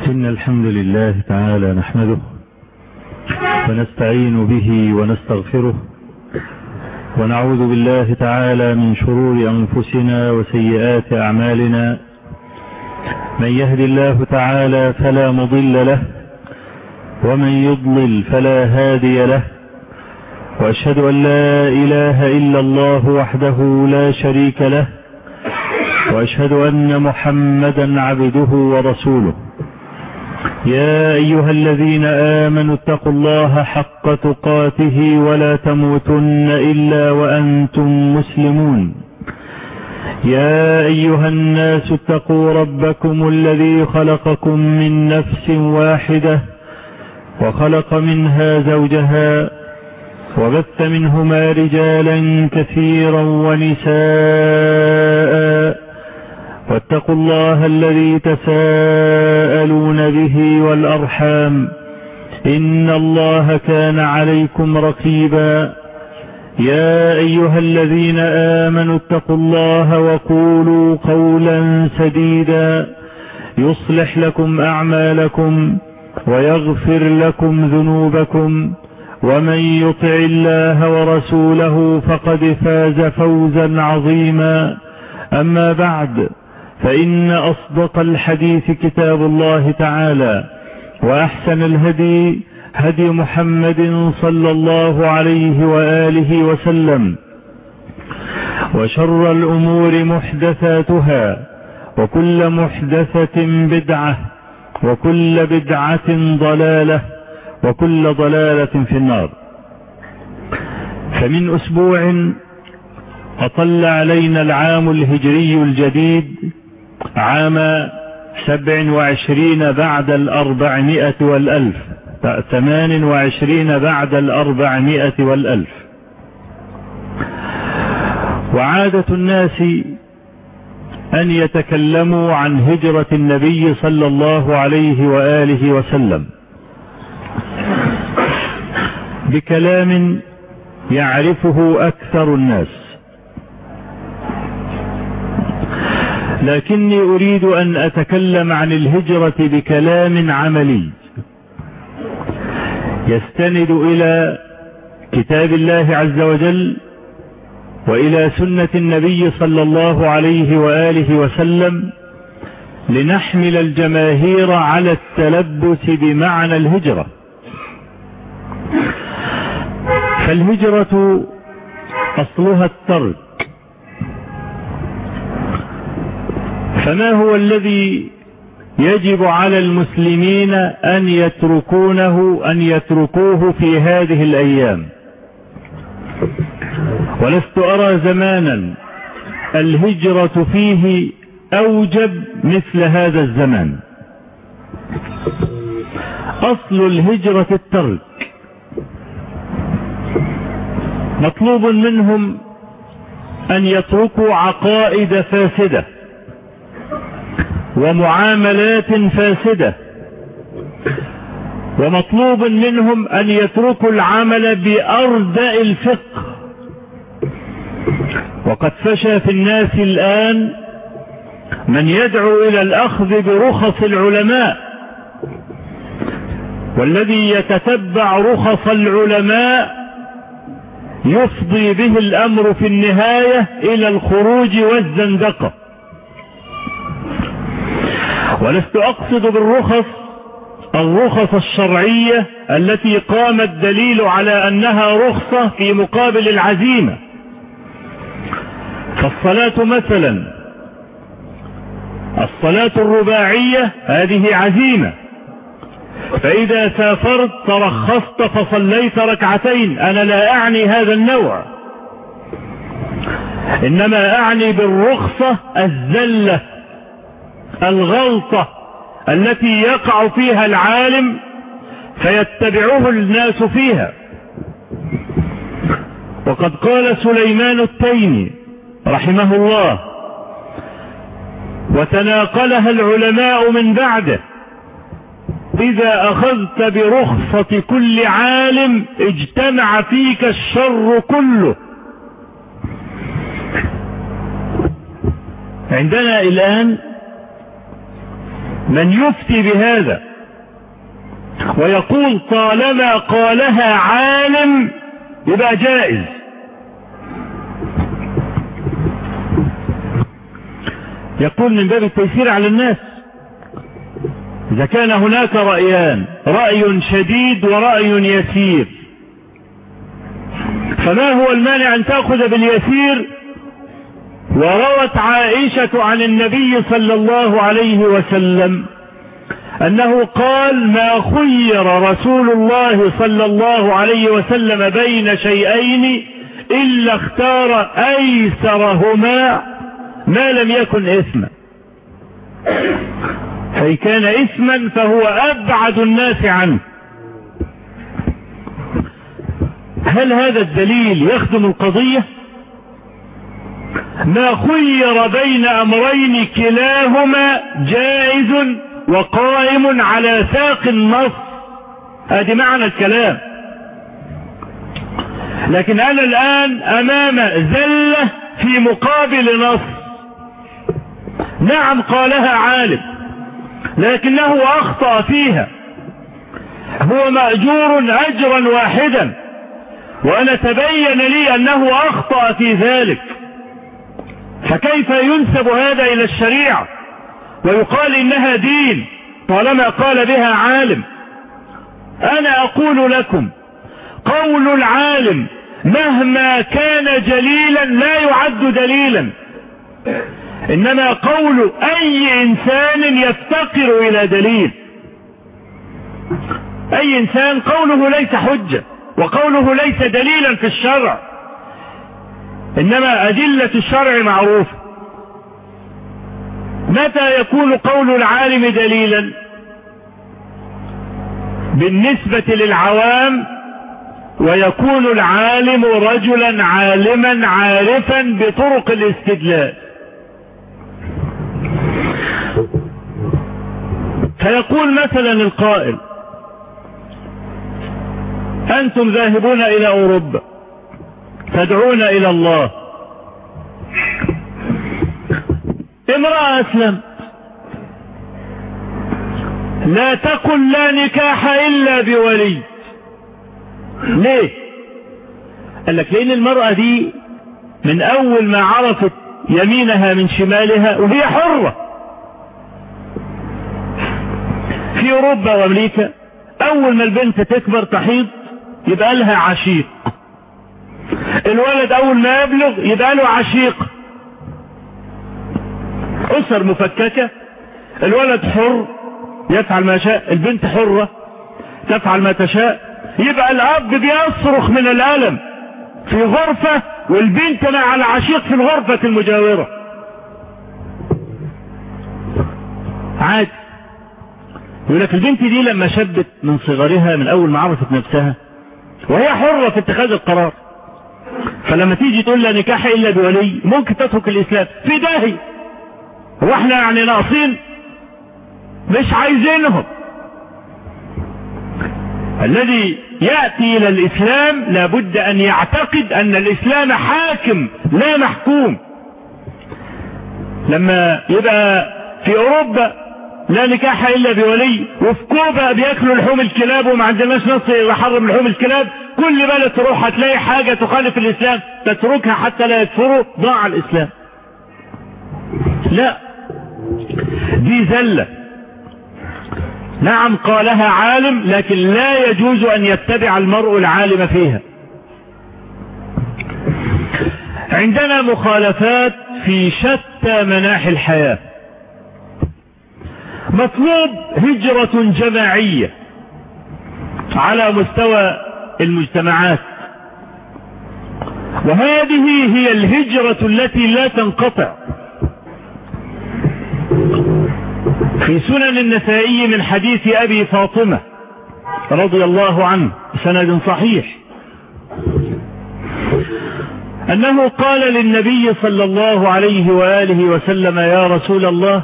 إن الحمد لله تعالى نحمده ونستعين به ونستغفره ونعوذ بالله تعالى من شرور أنفسنا وسيئات أعمالنا من يهد الله تعالى فلا مضل له ومن يضلل فلا هادي له وأشهد أن لا إله إلا الله وحده لا شريك له وأشهد أن محمدا عبده ورسوله يا أيها الذين آمنوا اتقوا الله حق تقاته ولا تموتن إلا وأنتم مسلمون يا أيها الناس اتقوا ربكم الذي خلقكم من نفس واحدة وخلق منها زوجها وبث منهما رجالا كثيرا ونساء واتقوا الله الذي تساءلون به والأرحام إن الله كان عليكم رقيبا يا أيها الذين آمنوا اتقوا الله وقولوا قولا سديدا يصلح لكم أعمالكم ويغفر لكم ذنوبكم ومن يطع الله ورسوله فقد فاز فوزا عظيما أما بعد فإن أصدق الحديث كتاب الله تعالى وأحسن الهدي هدي محمد صلى الله عليه وآله وسلم وشر الأمور محدثاتها وكل محدثة بدعة وكل بدعة ضلالة وكل ضلالة في النار فمن أسبوع أطل علينا العام الهجري الجديد عام سبع وعشرين بعد الأربعمائة والألف ثمان وعشرين بعد الأربعمائة والألف وعادة الناس أن يتكلموا عن هجرة النبي صلى الله عليه وآله وسلم بكلام يعرفه أكثر الناس لكني أريد أن أتكلم عن الهجرة بكلام عملي يستند إلى كتاب الله عز وجل وإلى سنة النبي صلى الله عليه وآله وسلم لنحمل الجماهير على التلبس بمعنى الهجرة فالهجرة أصلها الترك فما هو الذي يجب على المسلمين أن يتركونه أن يتركوه في هذه الأيام ولست أرى زمانا الهجرة فيه أوجب مثل هذا الزمان أصل الهجرة الترك مطلوب منهم أن يتركوا عقائد فاسدة ومعاملات فاسدة ومطلوب منهم أن يتركوا العمل بأردأ الفقه وقد فشى في الناس الآن من يدعو إلى الأخذ برخص العلماء والذي يتتبع رخص العلماء يفضي به الأمر في النهاية إلى الخروج والزندقة ولست أقصد بالرخص الرخص الشرعية التي قام الدليل على أنها رخصة في مقابل العزيمة فالصلاة مثلا الصلاة الرباعية هذه عزيمة فإذا سافرت ترخصت فصليت ركعتين أنا لا أعني هذا النوع إنما أعني بالرخصة الزلة الغلطة التي يقع فيها العالم فيتبعه الناس فيها وقد قال سليمان التيمي رحمه الله وتناقلها العلماء من بعده إذا أخذت برخصة كل عالم اجتمع فيك الشر كله عندنا الآن من يفتي بهذا ويقول طالما قالها عالم يبقى جائز يقول من باب التيسير على الناس إذا كان هناك رأيان رأي شديد ورأي يسير فما هو المانع أن تأخذ باليسير وروت عائشة عن النبي صلى الله عليه وسلم أنه قال ما خير رسول الله صلى الله عليه وسلم بين شيئين إلا اختار أيسرهما ما لم يكن إثما فإن كان إثما فهو أبعد الناس عنه هل هذا الدليل يخدم القضية ما خير بين أمرين كلاهما جائز وقائم على ساق النص هذه معنى الكلام لكن أنا الآن أمام زلة في مقابل نص نعم قالها عالم لكنه أخطأ فيها هو مأجور أجرا واحدا وأنا تبين لي أنه أخطأ في ذلك فكيف ينسب هذا إلى الشريعة ويقال إنها دين طالما قال بها عالم أنا أقول لكم قول العالم مهما كان جليلا لا يعد دليلا إنما قول أي إنسان يفتقر إلى دليل أي إنسان قوله ليس حجة وقوله ليس دليلا في الشرع إنما أدلة الشرع معروفة متى يكون قول العالم دليلا بالنسبة للعوام ويكون العالم رجلا عالما عارفا بطرق الاستدلال فيقول مثلا القائل أنتم ذاهبون إلى أوروبا تدعون إلى الله امرأة أسلم لا تقل لا نكاح إلا بولي ليه قال لك لأن المرأة دي من أول ما عرفت يمينها من شمالها وهي حرة في أوروبا وأمريكا أول ما البنت تكبر تحيض يبقى لها عشيق الولد أول ما يبلغ يبقى له عشيق أسر مفككة الولد حر يفعل ما شاء البنت حرة تفعل ما تشاء يبقى الأب بيصرخ من الألم في غرفة والبنت مع العشيق في الغرفة المجاورة عادي يقول لك البنت دي لما شبت من صغرها من أول ما عرفت نفسها وهي حرة في اتخاذ القرار فلما تيجي تقول لا نكاح إلا بولي ممكن تترك الإسلام في داهي هو احنا يعني ناقصين مش عايزينهم الذي يأتي إلى الإسلام لابد أن يعتقد أن الإسلام حاكم لا محكوم لما يبقى في أوروبا لا نكاح إلا بولي وفي كوبا بياكلوا لحوم الكلاب وما عندناش نص يحرم لحوم الكلاب كل بلد تروح هتلاقي حاجة تخالف الإسلام تتركها حتى لا يكفروا ضاع الإسلام لا دي زلة نعم قالها عالم لكن لا يجوز أن يتبع المرء العالم فيها عندنا مخالفات في شتى مناحي الحياة مطلوب هجرة جماعية على مستوى المجتمعات وهذه هي الهجرة التي لا تنقطع في سنن النسائي من حديث أبي فاطمة رضي الله عنه سند صحيح أنه قال للنبي صلى الله عليه وآله وسلم يا رسول الله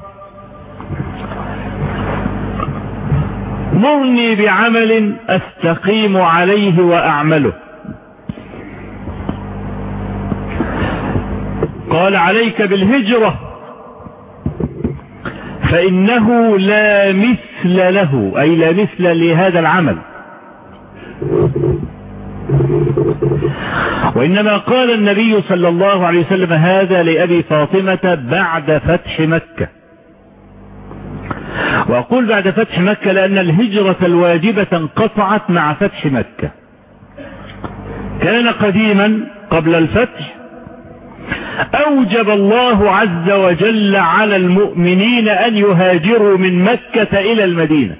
مرني بعمل أستقيم عليه وأعمله قال عليك بالهجرة فإنه لا مثل له أي لا مثل لهذا العمل وإنما قال النبي صلى الله عليه وسلم هذا لأبي فاطمة بعد فتح مكة وأقول بعد فتح مكة لأن الهجرة الواجبة انقطعت مع فتح مكة كان قديما قبل الفتح أوجب الله عز وجل على المؤمنين أن يهاجروا من مكة إلى المدينة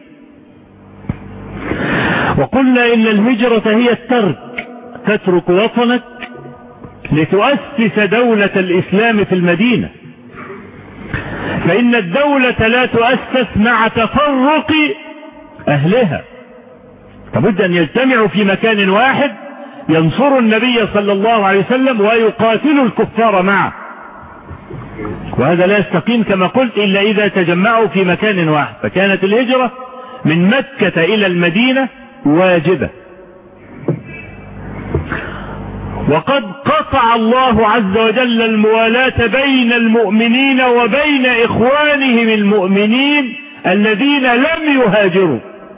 وقلنا إن الهجرة هي الترك تترك وطنك لتؤسس دولة الإسلام في المدينة فإن الدولة لا تؤسس مع تفرق أهلها لابد أن يجتمعوا في مكان واحد ينصروا النبي صلى الله عليه وسلم ويقاتلوا الكفار معه وهذا لا يستقيم كما قلت إلا إذا تجمعوا في مكان واحد فكانت الهجرة من مكة إلى المدينة واجبة وقد قطع الله عز وجل الموالاة بين المؤمنين وبين إخوانهم المؤمنين الذين لم يهاجروا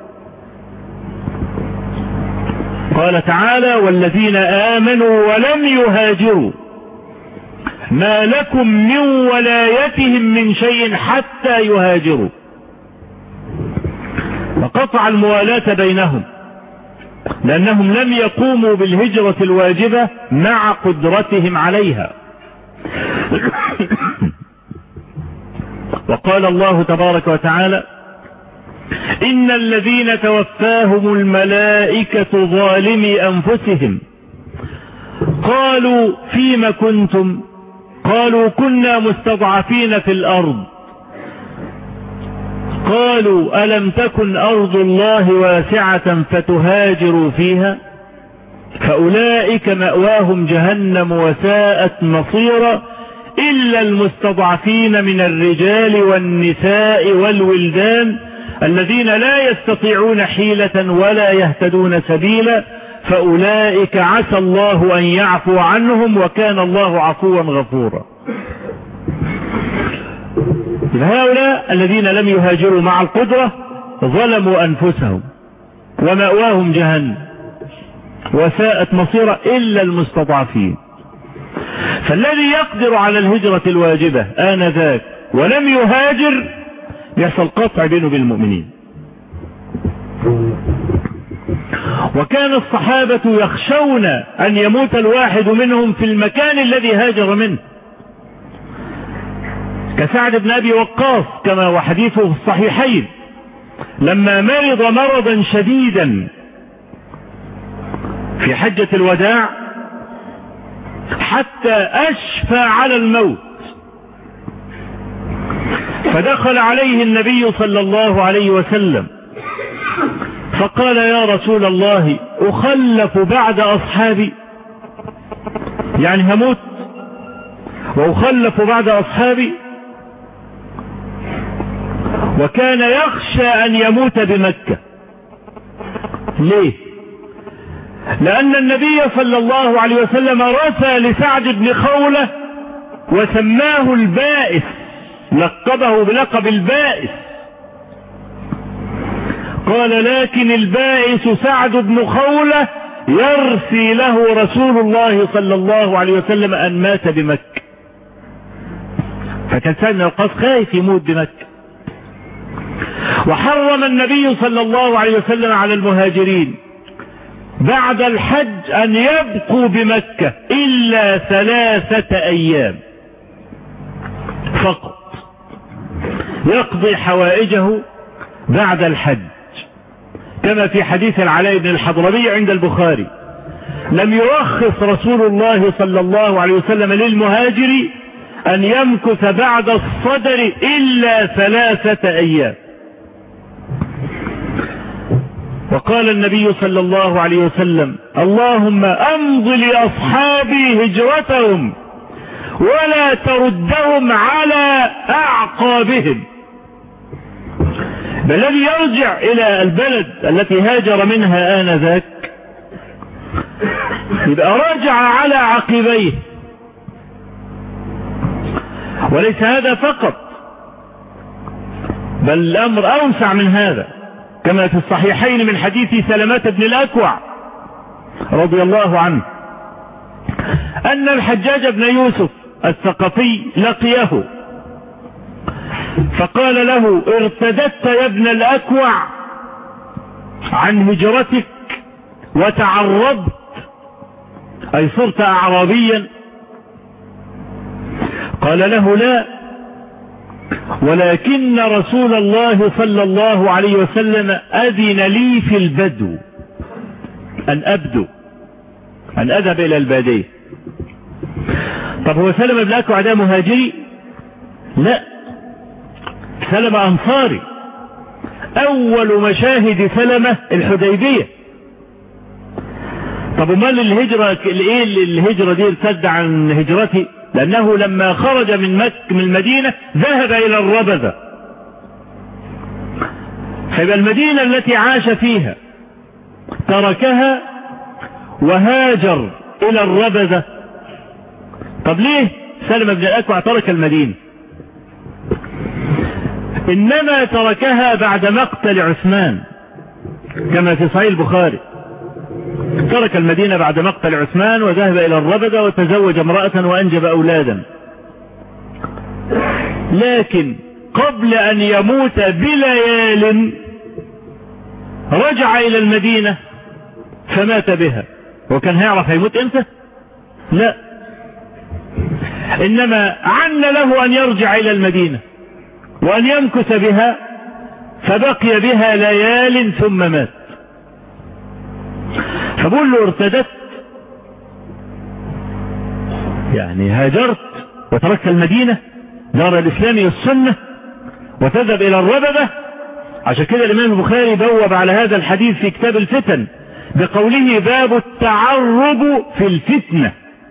قال تعالى والذين آمنوا ولم يهاجروا ما لكم من ولايتهم من شيء حتى يهاجروا فقطع الموالاة بينهم لأنهم لم يقوموا بالهجرة الواجبة مع قدرتهم عليها وقال الله تبارك وتعالى إن الذين توفاهم الملائكة ظالمي أنفسهم قالوا فيم كنتم قالوا كنا مستضعفين في الأرض قالوا ألم تكن أرض الله واسعة فتهاجروا فيها فأولئك مأواهم جهنم وساءت مصيرا إلا المستضعفين من الرجال والنساء والولدان الذين لا يستطيعون حيلة ولا يهتدون سبيلا فأولئك عسى الله أن يعفو عنهم وكان الله عفوا غفورا هؤلاء الذين لم يهاجروا مع القدرة ظلموا أنفسهم ومأواهم جهنم وساءت مصيرا إلا المستضعفين فالذي يقدر على الهجرة الواجبة آنذاك ولم يهاجر يحصل قطع بينه وبين المؤمنين وكان الصحابة يخشون أن يموت الواحد منهم في المكان الذي هاجر منه كسعد بن أبي وقاص كما هو حديثه في الصحيحين لما مرض مرضا شديدا في حجة الوداع حتى أشفى على الموت فدخل عليه النبي صلى الله عليه وسلم فقال يا رسول الله أخلف بعد أصحابي يعني هموت وأخلف بعد أصحابي وكان يخشى أن يموت بمكة ليه لأن النبي صلى الله عليه وسلم رثى لسعد بن خولة وسماه البائس لقبه بلقب البائس قال لكن البائس سعد بن خولة يرثي له رسول الله صلى الله عليه وسلم أن مات بمكة فكان سعد بن وقاص خايف يموت بمكة وحرم النبي صلى الله عليه وسلم على المهاجرين بعد الحج أن يبقوا بمكة إلا ثلاثة أيام فقط يقضي حوائجه بعد الحج كما في حديث العلاء بن الحضرمي عند البخاري لم يرخص رسول الله صلى الله عليه وسلم للمهاجر أن يمكث بعد الصدر إلا ثلاثة أيام وقال النبي صلى الله عليه وسلم اللهم امض لاصحابي هجرتهم ولا تردهم على اعقابهم بل الذي يرجع الى البلد التي هاجر منها انذاك يبقى رجع على عقبيه وليس هذا فقط بل الأمر أوسع من هذا كما في الصحيحين من حديث سلمة بن الأكوع رضي الله عنه أن الحجاج بن يوسف الثقفي لقيه فقال له ارتدت يا ابن الأكوع عن هجرتك وتعرضت أي صرت أعرابيا قال له لا ولكن رسول الله صلى الله عليه وسلم أذن لي في البدو أن أبدو أن أذهب إلى البادية طب هو سلم بن أكوع ده مهاجري لا سلم أنصاري أول مشاهد سلمة الحديبية طب امال الهجرة الايه الهجرة دي ارتد عن هجرته لانه لما خرج من مكة من المدينة ذهب الى الربذة فيبقى المدينة التي عاش فيها تركها وهاجر الى الربذة طب ليه سلم بن الاكوع ترك المدينة انما تركها بعد مقتل عثمان كما في صحيح البخاري ترك المدينة بعد مقتل عثمان وذهب إلى الربدة وتزوج امرأة وأنجب أولادا لكن قبل أن يموت بليال رجع إلى المدينة فمات بها وكان هيعرف هيموت امتى لا إنما عن له أن يرجع إلى المدينة وأن يمكث بها فبقي بها ليال ثم مات فبقول له ارتدت يعني هاجرت وتركت المدينة دار الإسلام والسنة وتذهب إلى الرببة عشان كده الإمام البخاري بوب على هذا الحديث في كتاب الفتن بقوله باب التعرب في الفتنة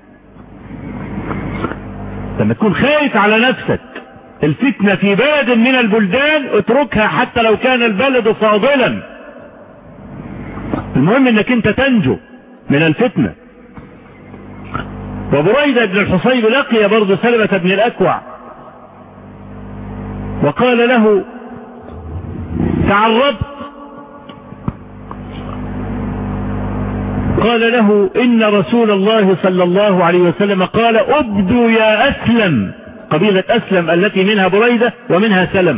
لما تكون خايف على نفسك الفتنة في بلد من البلدان اتركها حتى لو كان البلد فاضلا المهم انك انت تنجو من الفتنة وبريدة بن الحصيب لقي برضه سلمة بن الأكوع وقال له تعرضت قال له إن رسول الله صلى الله عليه وسلم قال أبدوا يا أسلم قبيلة أسلم التي منها بريدة ومنها سلمة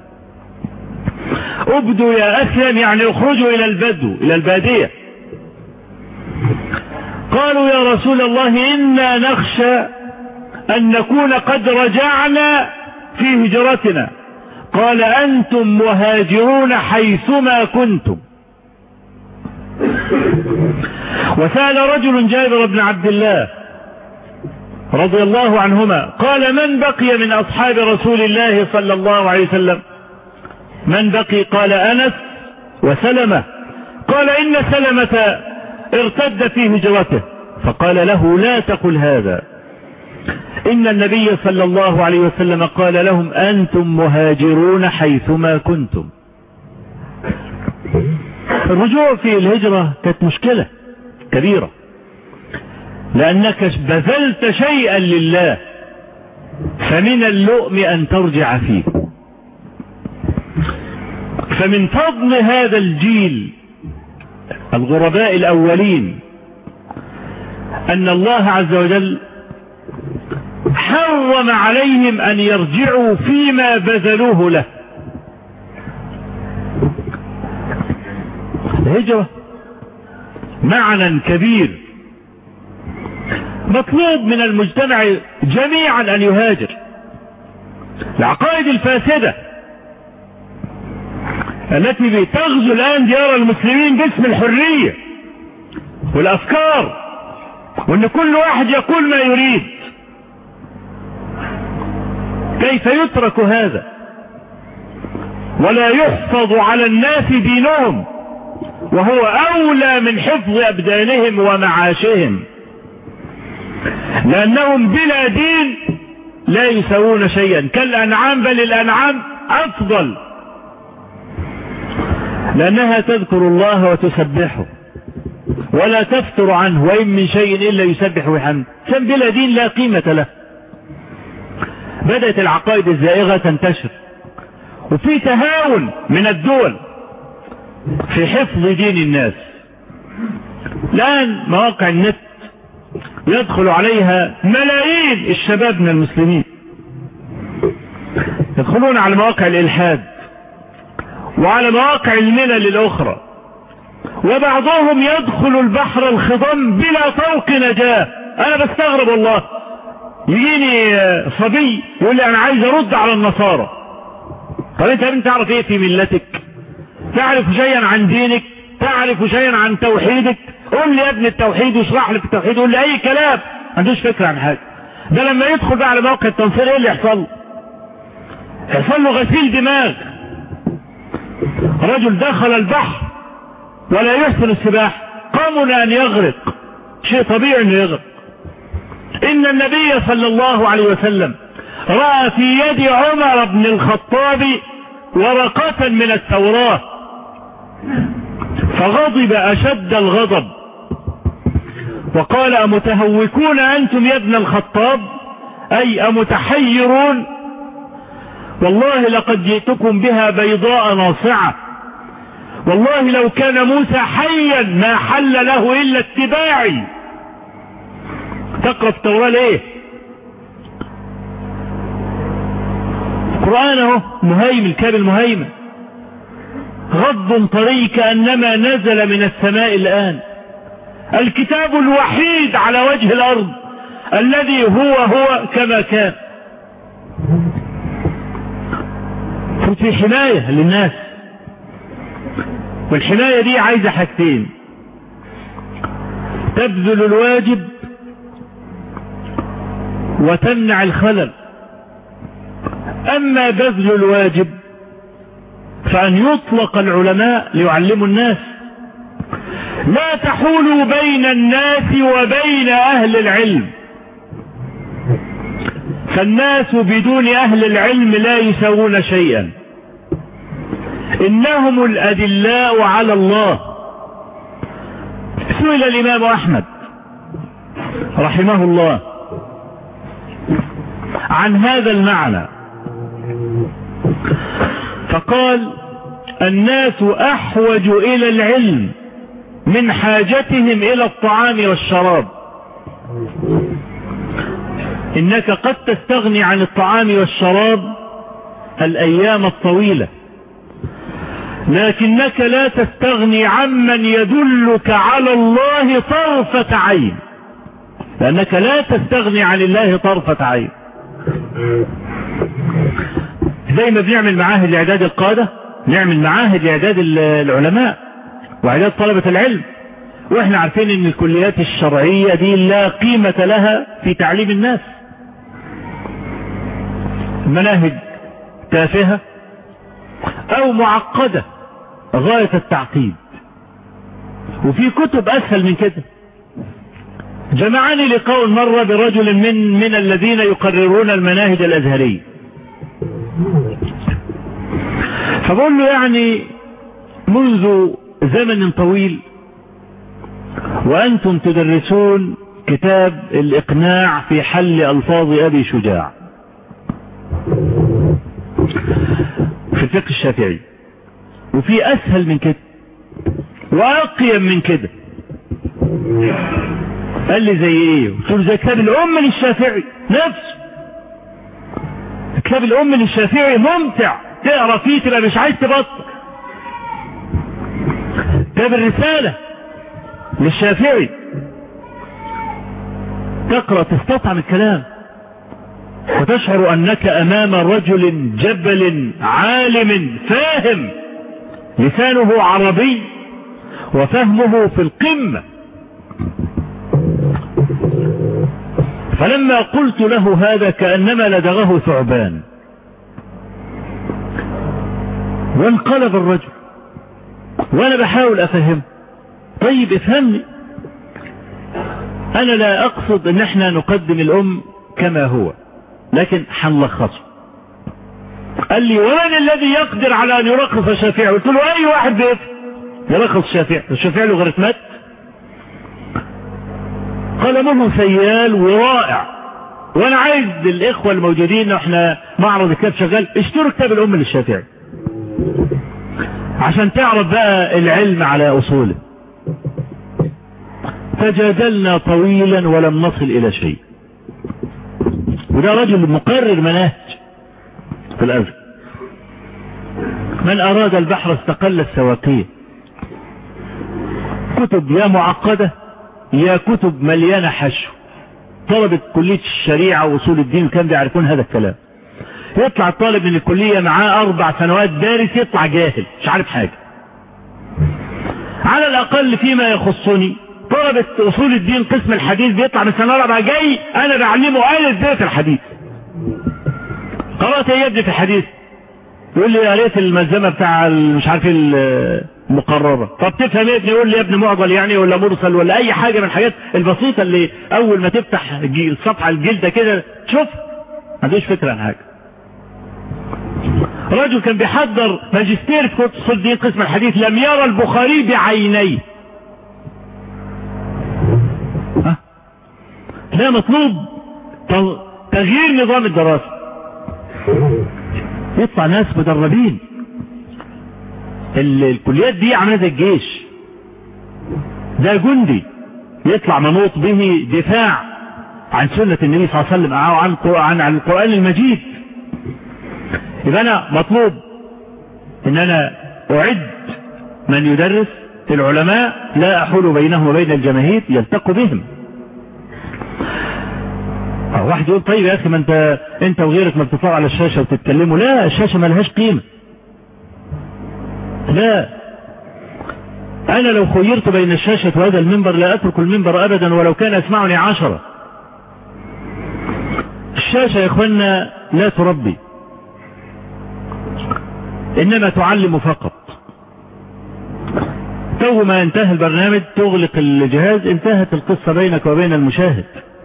ابدوا يا أسلم يعني اخرجوا إلى البدو إلى البادية قالوا يا رسول الله إنا نخشى أن نكون قد رجعنا في هجرتنا قال أنتم مهاجرون حيثما كنتم وسأل رجل جابر بن عبد الله رضي الله عنهما قال من بقي من أصحاب رسول الله صلى الله عليه وسلم من بقي قال أنس وسلمة قال إن سلمة ارتد في هجرته فقال له لا تقل هذا إن النبي صلى الله عليه وسلم قال لهم أنتم مهاجرون حيثما كنتم الرجوع في الهجرة كانت مشكلة كبيرة لأنك بذلت شيئا لله فمن اللؤم أن ترجع فيه فمن فضل هذا الجيل الغرباء الأولين أن الله عز وجل حرم عليهم أن يرجعوا فيما بذلوه له الهجرة معنى كبير مطلوب من المجتمع جميعا أن يهاجر العقائد الفاسدة التي تغزو الآن ديار المسلمين باسم الحرية والأفكار وأن كل واحد يقول ما يريد كيف يترك هذا ولا يحفظ على الناس دينهم وهو أولى من حفظ أبدانهم ومعاشهم لأنهم بلا دين لا يسوون شيئا كالأنعام بل الأنعام أفضل لأنها تذكر الله وتسبحه ولا تفتر عنه وإن من شيء إلا يسبح ويحمد كان بلا دين لا قيمة له بدأت العقائد الزائغة تنتشر وفي تهاون من الدول في حفظ دين الناس الآن مواقع النت يدخل عليها ملايين الشباب من المسلمين يدخلون على مواقع الإلحاد وعلى مواقع الملل الأخرى وبعضهم يدخل البحر الخضم بلا طوق نجاة أنا بستغرب والله يجيني صبي يقول لي أنا عايز أرد على النصارى طب أنت أنت تعرف إيه في ملتك تعرف شيئا عن دينك تعرف شيئا عن توحيدك قول لي يا ابن التوحيد واشرح لي في التوحيد قول لي أي كلام ما عندوش فكرة عن حاجة ده لما يدخل بقى على موقع التنصير ايه اللي يحصل له يحصل له غسيل دماغ رجل دخل البحر ولا يحسن السباحة قامل ان يغرق شيء طبيعي انه يغرق ان النبي صلى الله عليه وسلم رأى في يد عمر بن الخطاب ورقة من التوراة فغضب اشد الغضب وقال أمتهوكون أنتم يا ابن الخطاب أي أمتحيرون والله لقد جئتكم بها بيضاء ناصعة والله لو كان موسى حيا ما حل له إلا اتباعي تقرأ التوراة ليه القرآن اهو مهيمن الكتاب المهيمن غض طري كأنما نزل من السماء الآن الكتاب الوحيد على وجه الأرض الذي هو هو كما كان في حماية للناس والحماية دي عايزة حاجتين تبذل الواجب وتمنع الخلل أما بذل الواجب فأن يطلق العلماء ليعلموا الناس لا تحول بين الناس وبين أهل العلم فالناس بدون أهل العلم لا يسوون شيئا إنهم الأدلاء على الله سئل الإمام أحمد رحمه الله عن هذا المعنى فقال الناس أحوج إلى العلم من حاجتهم إلى الطعام والشراب إنك قد تستغني عن الطعام والشراب الأيام الطويلة لكنك لا تستغني عمن يدلك على الله طرفة عين لأنك لا تستغني عن الله طرفة عين زي ما بنعمل معاهد لإعداد القادة نعمل معاهد لإعداد العلماء وإعداد طلبة العلم واحنا عارفين ان الكليات الشرعية دي لا قيمة لها في تعليم الناس مناهج تافهة او معقدة غاية التعقيد وفي كتب اسهل من كده جمعني لقاء مرة برجل من من الذين يقررون المناهج الازهرية فبقول له يعني منذ زمن طويل وأنتم تدرسون كتاب الإقناع في حل ألفاظ أبي شجاع في الفقه الشافعي وفي أسهل من كده وأقيم من كده قال لي زي ايه قلت له زي كتاب الأم للشافعي نفسه كتاب الأم للشافعي ممتع تقرا فيه تبقى مش عايز تبطل كتاب الرسالة للشافعي تقرأ تستطعم الكلام وتشعر أنك أمام رجل جبل عالم فاهم لسانه عربي وفهمه في القمة فلما قلت له هذا كأنما لدغه ثعبان وانقلب الرجل وانا بحاول افهمه طيب افهمني انا لا اقصد ان احنا نقدم الام كما هو لكن حنلخصه قال لي ومن الذي يقدر على ان يرخص الشافعي قلت له اي واحد بيفهم يرخص الشافعي الشافعي له غريتمات قلمه سيال ورائع وانا عايز الاخوة الموجودين احنا معرض الكتاب شغال اشتروا كتاب الام للشافعي عشان تعرف بقى العلم على اصوله فجادلنا طويلا ولم نصل الى شيء وده رجل مقرر مناهج في الازهر من اراد البحر استقل السواقيه كتب يا معقده يا كتب مليانه حشو طلبة كلية الشريعة وأصول الدين كان بيعرفون هذا الكلام يطلع الطالب من الكلية معاه أربع سنوات دارس يطلع جاهل مش عارف حاجة على الأقل فيما يخصني طلبة أصول الدين قسم الحديث بيطلع من سنة رابعة جاي أنا بعلمه ألف بيت الحديث قرأت يا ابني في الحديث يقول لي قريت الملزمة بتاع مش عارف المقررة طب تفهم ايه ابني يقول لي يا ابني معضل يعني ولا مرسل ولا اي حاجة من الحاجات البسيطة اللي اول ما تفتح الصفحة الجلدة كده تشوف ما عندوش فكرة عن حاجة رجل كان بيحضر ماجستير في كتب اصول الدين قسم الحديث لم يرى البخاري بعينيه ها لا مطلوب تغيير نظام الدراسة يطلع ناس مدربين الكليات دي عامله زي الجيش ده جندي يطلع منوط به دفاع عن سنة النبي صلى الله عليه وسلم أو عن عن عن القرآن المجيد يبقى أنا مطلوب إن أنا أعد من يدرس العلماء لا أحول بينهم وبين الجماهير يلتقوا بهم واحد يقول طيب يا أخي ما أنت أنت وغيرك ما بتطلعوا على الشاشة وتتكلموا لا الشاشة ما لهاش قيمة لا أنا لو خيرت بين الشاشة وهذا المنبر لا أترك المنبر أبدا ولو كان يسمعني عشرة الشاشة يا إخوانا لا تربي إنما تعلم فقط تو ما انتهى البرنامج تغلق الجهاز انتهت القصة بينك وبين المشاهد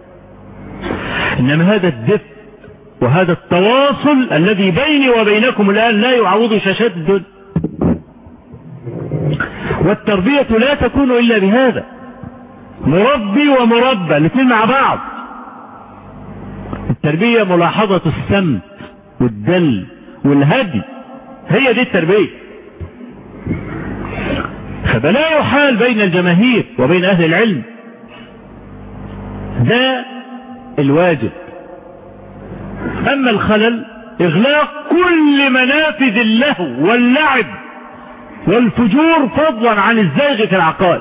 إنما هذا الدفء وهذا التواصل الذي بيني وبينكم الآن لا يعوض شاشات الدنيا والتربية لا تكون إلا بهذا مربي ومربى الاثنين مع بعض التربية ملاحظة السمت والدل والهدي هي دي التربية فبلا يحال بين الجماهير وبين أهل العلم ده الواجب أما الخلل إغلاق كل منافذ اللهو واللعب والفجور فضلا عن الزيغ في العقائد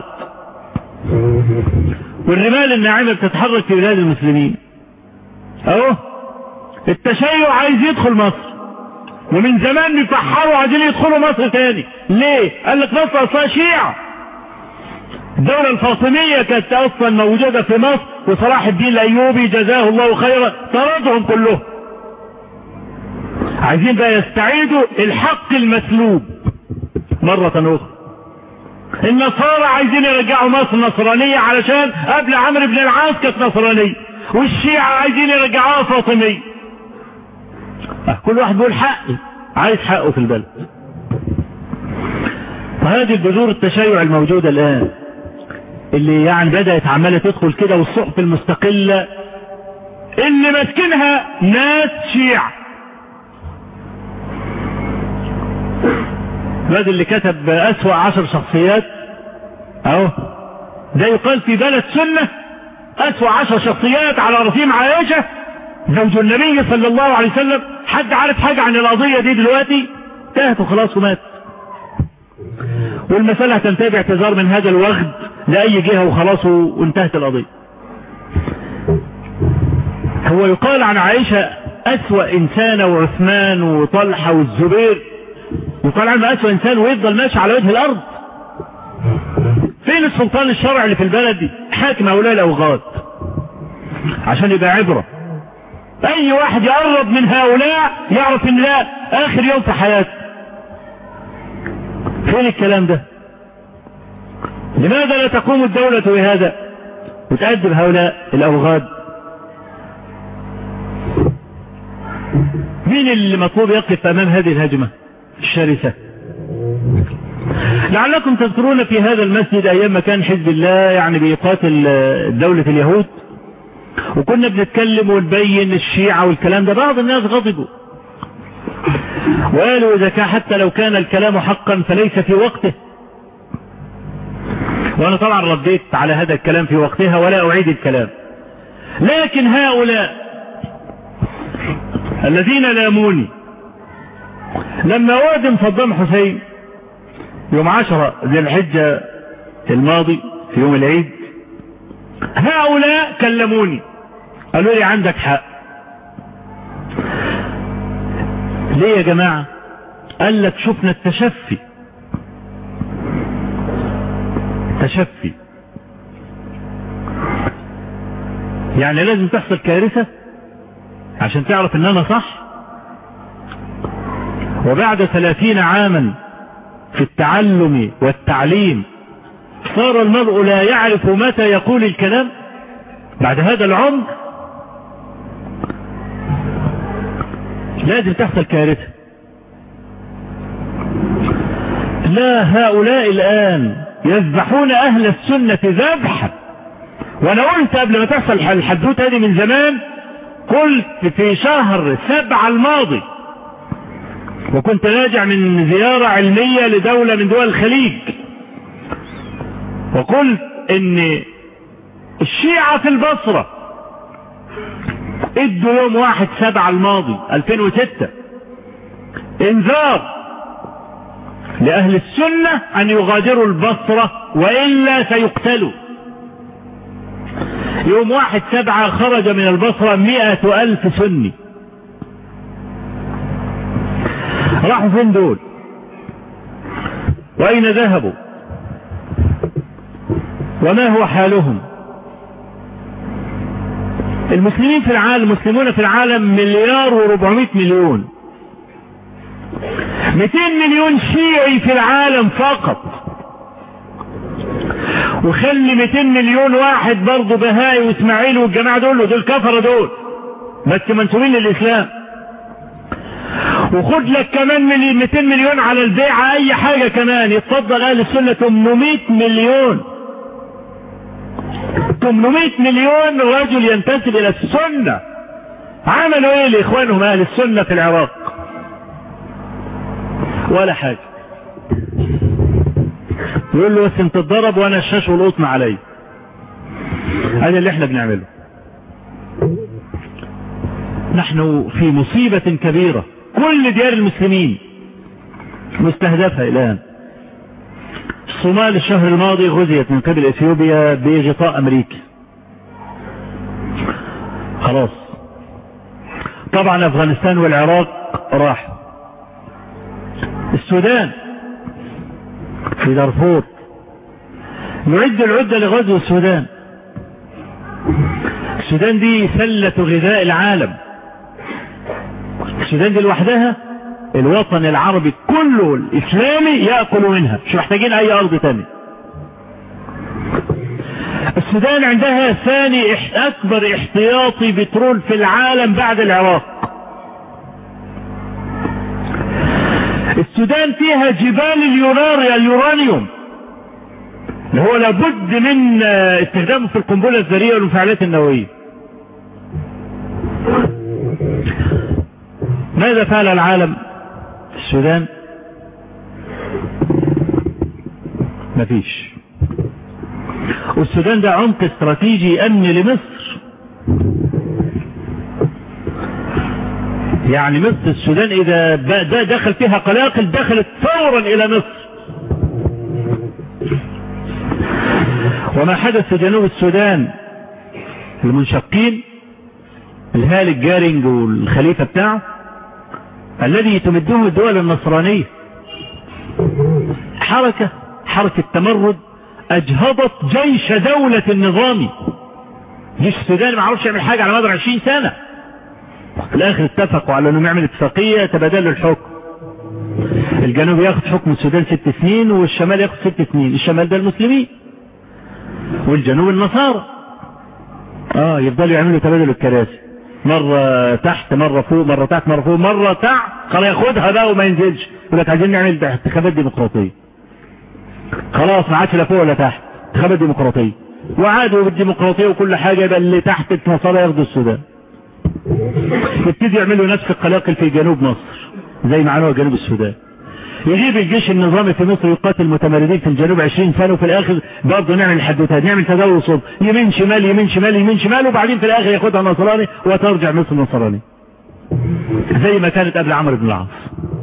والرمال الناعمة بتتحرك في بلاد المسلمين اهو التشيع عايز يدخل مصر ومن زمان بيفحروا عايزين يدخلوا مصر تاني ليه قال لك مصر اصلا شيعة الدولة الفاطمية كانت اصلا موجودة في مصر وصلاح الدين الايوبي جزاه الله خيرا طردهم كلهم عايزين بقى يستعيدوا الحق المسلوب مرة أخرى النصارى عايزين يرجعوا مصر نصرانية علشان قبل عمرو بن العاص كانت نصرانية والشيعة عايزين يرجعوها فاطمية كل واحد بيقول حقي عايز حقه في البلد فهذه البذور التشيع الموجودة الآن اللي يعني بدأت عمالة تدخل كده والصحف المستقلة اللي ماسكينها ناس شيعة الواد اللي كتب أسوأ عشر شخصيات اهو ده يقال في بلد سنة أسوأ عشر شخصيات على رسيم عائشة زوج النبي صلى الله عليه وسلم حد عارف حاجة عن القضية دي دلوقتي انتهت وخلاص ومات والمسألة هتنتهي باعتذار من هذا الوغد لأي جهة وخلاص وانتهت القضية هو يقال عن عائشة أسوأ إنسانة وعثمان وطلحة والزبير يقال عنه أسوأ إنسان ويفضل ماشي على وجه الأرض فين السلطان الشرعي اللي في البلد دي حاكم هؤلاء الأوغاد عشان يبقى عبرة أي واحد يقرب من هؤلاء يعرف إن لا آخر يوم في حياته فين الكلام ده لماذا لا تقوم الدولة بهذا وتأدب هؤلاء الأوغاد مين اللي مطلوب يقف أمام هذه الهجمة الشرسة لعلكم تذكرون في هذا المسجد أيام ما كان حزب الله يعني بيقاتل دولة اليهود وكنا بنتكلم ونبين الشيعة والكلام ده بعض الناس غضبوا وقالوا إذا كان حتى لو كان الكلام حقا فليس في وقته وأنا طبعا رديت على هذا الكلام في وقتها ولا أعيد الكلام لكن هؤلاء الذين لاموني لما أعدم صدام حسين يوم عشرة ذي الحجة الماضي في يوم العيد هؤلاء كلموني قالوا لي عندك حق ليه يا جماعة قال لك شفنا التشفي تشفي يعني لازم تحصل كارثة عشان تعرف ان انا صح وبعد ثلاثين عاما في التعلم والتعليم صار المرء لا يعرف متى يقول الكلام بعد هذا العمر لازم تحصل كارثة لا هؤلاء الآن يذبحون أهل السنة ذبحا وأنا قلت قبل ما تحصل الحدوتة هذه من زمان قلت في شهر سبعة الماضي وكنت راجع من زيارة علمية لدولة من دول الخليج وقلت ان الشيعة في البصرة ادوا يوم واحد سبعة الماضي 2006 انذار لأهل السنة أن يغادروا البصرة وإلا سيقتلوا يوم واحد سبعة خرج من البصرة مئة ألف سني راحوا فين دول وأين ذهبوا وما هو حالهم المسلمين في العالم المسلمون في العالم مليار وربعمائة مليون 200 مليون شيعي في العالم فقط وخلي 200 مليون واحد برضه بهائي واسماعيل والجماعه دول دول كفره دول بس منسوبين للاسلام وخد لك كمان 200 مليون على البيعة اي حاجة كمان يتفضل اهل السنة 800 مليون 800 مليون رجل ينتسب الى السنة عملوا ايه لاخوانهم اهل السنة في العراق ولا حاجة يقول له بس انت تضرب وانا الشاش والقطن علي هذا اللي احنا بنعمله نحن في مصيبة كبيرة كل ديار المسلمين مستهدفة الان الصومال الشهر الماضي غزيت من قبل اثيوبيا بغطاء امريكي خلاص طبعا افغانستان والعراق راحوا السودان في دارفور نعد العدة لغزو السودان السودان دي سلة غذاء العالم السودان دي لوحدها الوطن العربي كله الإسلامي يأكل منها مش محتاجين أي أرض تاني السودان عندها ثاني أكبر احتياطي بترول في العالم بعد العراق السودان فيها جبال اليوراريا اليورانيوم اللي هو لابد من استخدامه في القنبلة الذرية والمفاعلات النووية ماذا فعل العالم في السودان مفيش والسودان ده عمق استراتيجي امني لمصر يعني مصر السودان اذا ده دخل فيها قلاقل دخلت فورا الى مصر وما حدث في جنوب السودان المنشقين الهالك جارينج والخليفة بتاعه الذي تمده الدول النصرانية حركة حركة تمرد اجهضت جيش دولة النظامي جيش السودان ما عرفش يعمل حاجة على مدار 20 سنة في الاخر اتفقوا على انهم يعملوا اتفاقية تبادلوا الحكم الجنوب ياخد حكم السودان ست سنين والشمال ياخد ست سنين الشمال ده المسلمين والجنوب النصارى اه يفضلوا يعملوا تبادل الكراسي مرة تحت مرة فوق مرة تحت مرة فوق مرة تحت خلاص ياخدها بقى وما ينزلش يقول لك عايزين نعمل انتخابات ديمقراطية خلاص ما عادش لا فوق ولا تحت انتخابات ديمقراطية وعادوا بالديمقراطية وكل حاجة يبقى اللي تحت النصارى ياخدوا السودان يبتدي يعملوا نفس القلاقل في جنوب مصر زي ما عملوا جنوب السودان يجيب الجيش النظامي في مصر يقاتل متمردين في الجنوب 20 سنة وفي الآخر برضه نعمل حدوتات نعمل تداول صوت يمين شمال يمين شمال يمين شمال وبعدين في الآخر ياخدها نصراني وترجع مصر نصراني زي ما كانت قبل عمرو بن العاص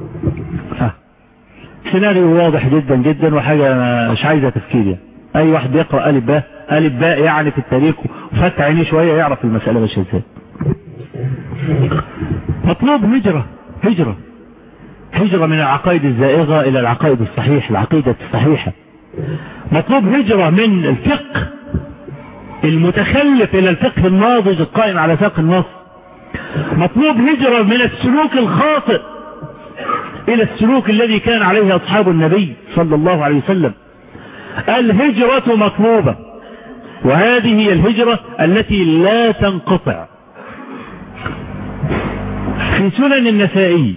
سيناريو واضح جدا جدا وحاجة مش عايزة تفكير يعني. أي واحد بيقرأ ألف باء ألف باء يعني في التاريخ وفتح عينيه شوية يعرف المسألة ماشية ازاي مطلوب هجرة هجرة هجرة من العقائد الزائغة إلى العقائد الصحيحة العقيدة الصحيحة مطلوب هجرة من الفقه المتخلف إلى الفقه الناضج القائم على ساق النص مطلوب هجرة من السلوك الخاطئ إلى السلوك الذي كان عليه أصحاب النبي صلى الله عليه وسلم الهجرة مطلوبة وهذه هي الهجرة التي لا تنقطع في سنن النسائي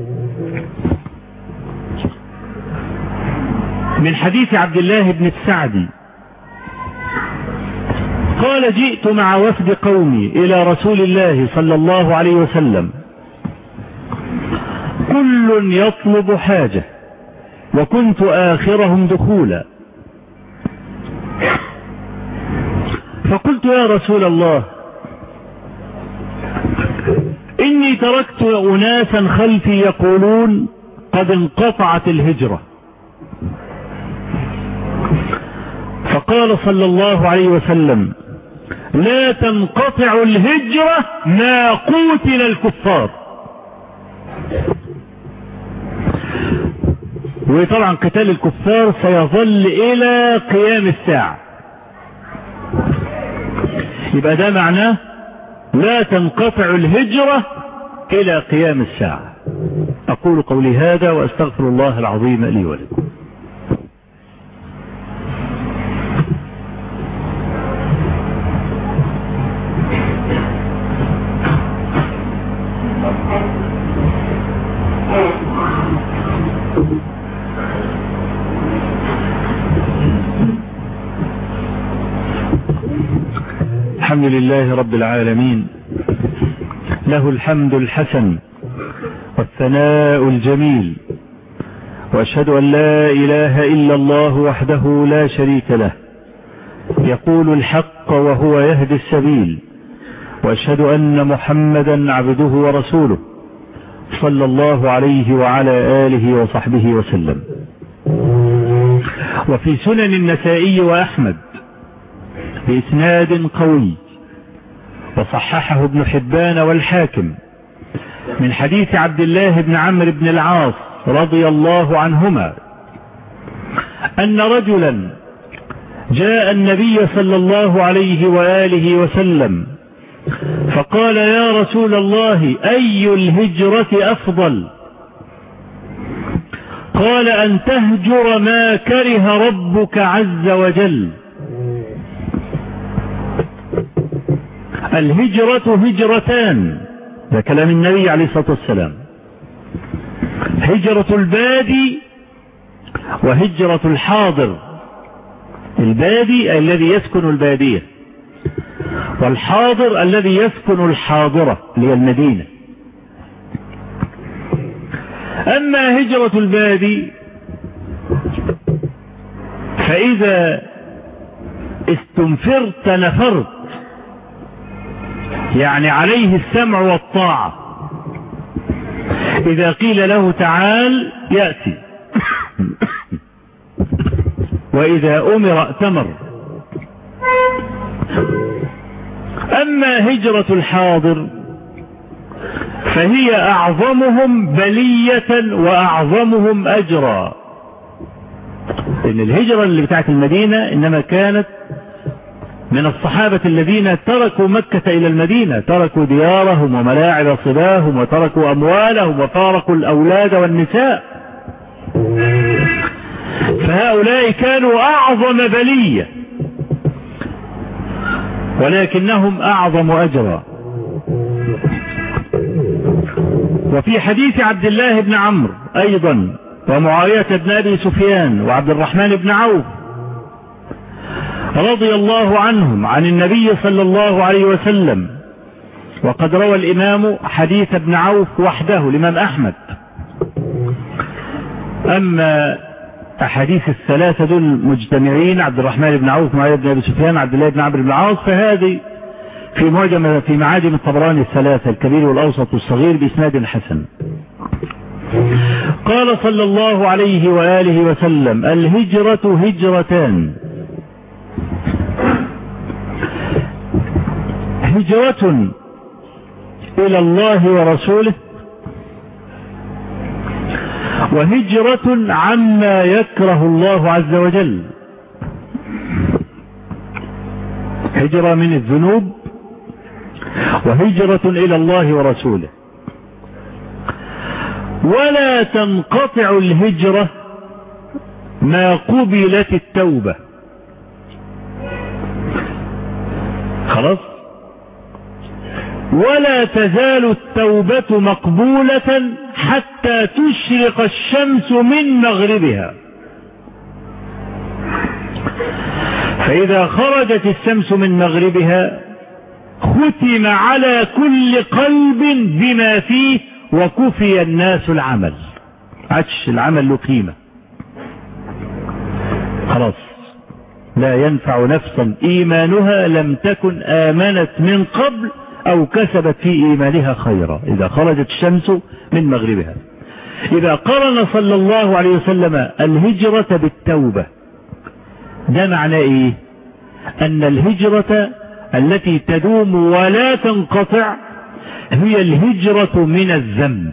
من حديث عبد الله بن السعدي قال جئت مع وفد قومي إلى رسول الله صلى الله عليه وسلم كل يطلب حاجة وكنت آخرهم دخولا فقلت يا رسول الله إني تركت أناسا خلفي يقولون قد انقطعت الهجرة فقال صلى الله عليه وسلم لا تنقطع الهجرة ما قوتل الكفار وطبعا قتال الكفار سيظل الى قيام الساعة يبقى ده معناه لا تنقطع الهجرة الى قيام الساعة اقول قولي هذا واستغفر الله العظيم لي ولكم الحمد لله رب العالمين له الحمد الحسن والثناء الجميل واشهد ان لا اله الا الله وحده لا شريك له يقول الحق وهو يهدي السبيل واشهد ان محمدا عبده ورسوله صلى الله عليه وعلى اله وصحبه وسلم وفي سنن النسائي واحمد بإسناد قوي وصححه ابن حبان والحاكم من حديث عبد الله بن عمرو بن العاص رضي الله عنهما أن رجلا جاء النبي صلى الله عليه وآله وسلم فقال يا رسول الله أي الهجرة أفضل قال أن تهجر ما كره ربك عز وجل الهجرة هجرتان ده كلام النبي عليه الصلاة والسلام هجرة البادي وهجرة الحاضر البادي الذي يسكن البادية والحاضر الذي يسكن الحاضرة اللي هي المدينة أما هجرة البادي فإذا استنفرت نفرت يعني عليه السمع والطاعة إذا قيل له تعال يأتي وإذا أمر ائتمر أما هجرة الحاضر فهي أعظمهم بلية وأعظمهم أجرا إن الهجرة اللي بتاعت المدينة إنما كانت من الصحابة الذين تركوا مكة إلى المدينة تركوا ديارهم وملاعب صباهم وتركوا أموالهم وفارقوا الأولاد والنساء فهؤلاء كانوا أعظم بلية ولكنهم أعظم أجرا وفي حديث عبد الله بن عمرو أيضا ومعاوية بن أبي سفيان وعبد الرحمن بن عوف رضي الله عنهم عن النبي صلى الله عليه وسلم وقد روى الإمام حديث ابن عوف وحده الإمام أحمد أما أحاديث الثلاثة دول مجتمعين عبد الرحمن بن عوف معاوية بن أبي سفيان عبد الله بن عمرو بن العاص فهذه في معجم في معاجم الطبراني الثلاثة الكبير والأوسط والصغير بإسناد حسن قال صلى الله عليه وآله وسلم الهجرة هجرتان هجرة إلى الله ورسوله وهجرة عما يكره الله عز وجل هجرة من الذنوب وهجرة إلى الله ورسوله ولا تنقطع الهجرة ما قبلت التوبة خلاص ولا تزال التوبة مقبولة حتى تشرق الشمس من مغربها فإذا خرجت الشمس من مغربها ختم على كل قلب بما فيه وكفي الناس العمل عدش العمل له قيمة خلاص لا ينفع نفسا إيمانها لم تكن آمنت من قبل أو كسبت في إيمانها خيرا إذا خرجت الشمس من مغربها إذا قرن صلى الله عليه وسلم الهجرة بالتوبة ده معناه إيه أن الهجرة التي تدوم ولا تنقطع هي الهجرة من الذنب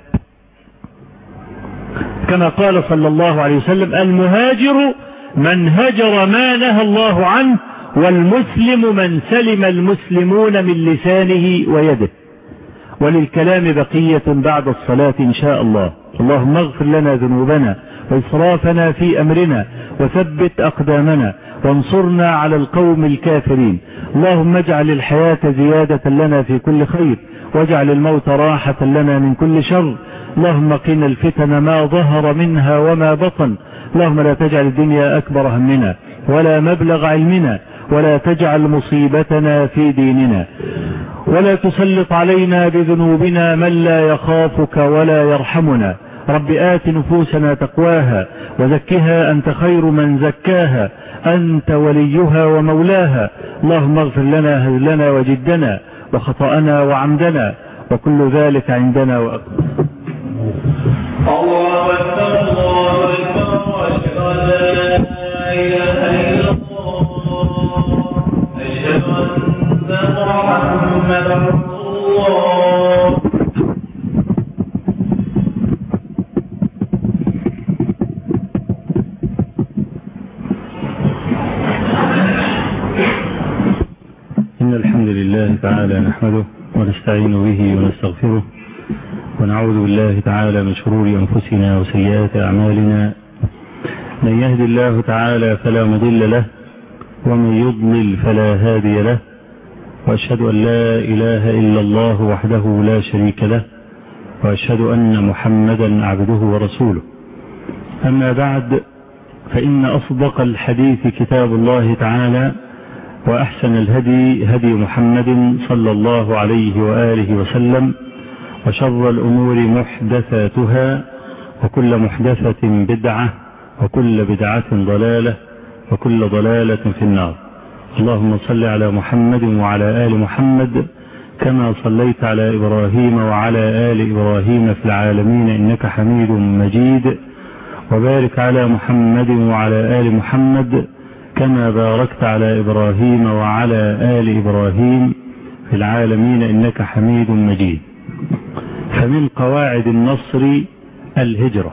كما قال صلى الله عليه وسلم المهاجر من هجر ما نهى الله عنه والمسلم من سلم المسلمون من لسانه ويده وللكلام بقية بعد الصلاة إن شاء الله اللهم اغفر لنا ذنوبنا وإسرافنا في أمرنا وثبت أقدامنا وانصرنا على القوم الكافرين اللهم اجعل الحياة زيادة لنا في كل خير واجعل الموت راحة لنا من كل شر اللهم قنا الفتن ما ظهر منها وما بطن اللهم لا تجعل الدنيا أكبر همنا ولا مبلغ علمنا ولا تجعل مصيبتنا في ديننا ولا تسلط علينا بذنوبنا من لا يخافك ولا يرحمنا رب آت نفوسنا تقواها وزكها أنت خير من زكاها أنت وليها ومولاها اللهم اغفر لنا هزلنا وجدنا وخطأنا وعمدنا وكل ذلك عندنا وأكبر الله أكبر الله أكبر أشهد أن لا إله إلا الله أشهد أن محمدا رسول الله إن الحمد لله تعالى نحمده ونستعين به ونستغفره ونعوذ بالله تعالى من شرور أنفسنا وسيئات أعمالنا من يهد الله تعالى فلا مضل له ومن يضلل فلا هادي له وأشهد أن لا إله إلا الله وحده لا شريك له وأشهد أن محمدا عبده ورسوله أما بعد فإن أصدق الحديث كتاب الله تعالى وأحسن الهدي هدي محمد صلى الله عليه وآله وسلم وشر الأمور محدثاتها وكل محدثة بدعة وكل بدعة ضلالة وكل ضلالة في النار اللهم صل على محمد وعلى آل محمد كما صليت على إبراهيم وعلى آل إبراهيم في العالمين إنك حميد مجيد وبارك على محمد وعلى آل محمد كما باركت على إبراهيم وعلى آل إبراهيم في العالمين إنك حميد مجيد فمن قواعد النصر الهجرة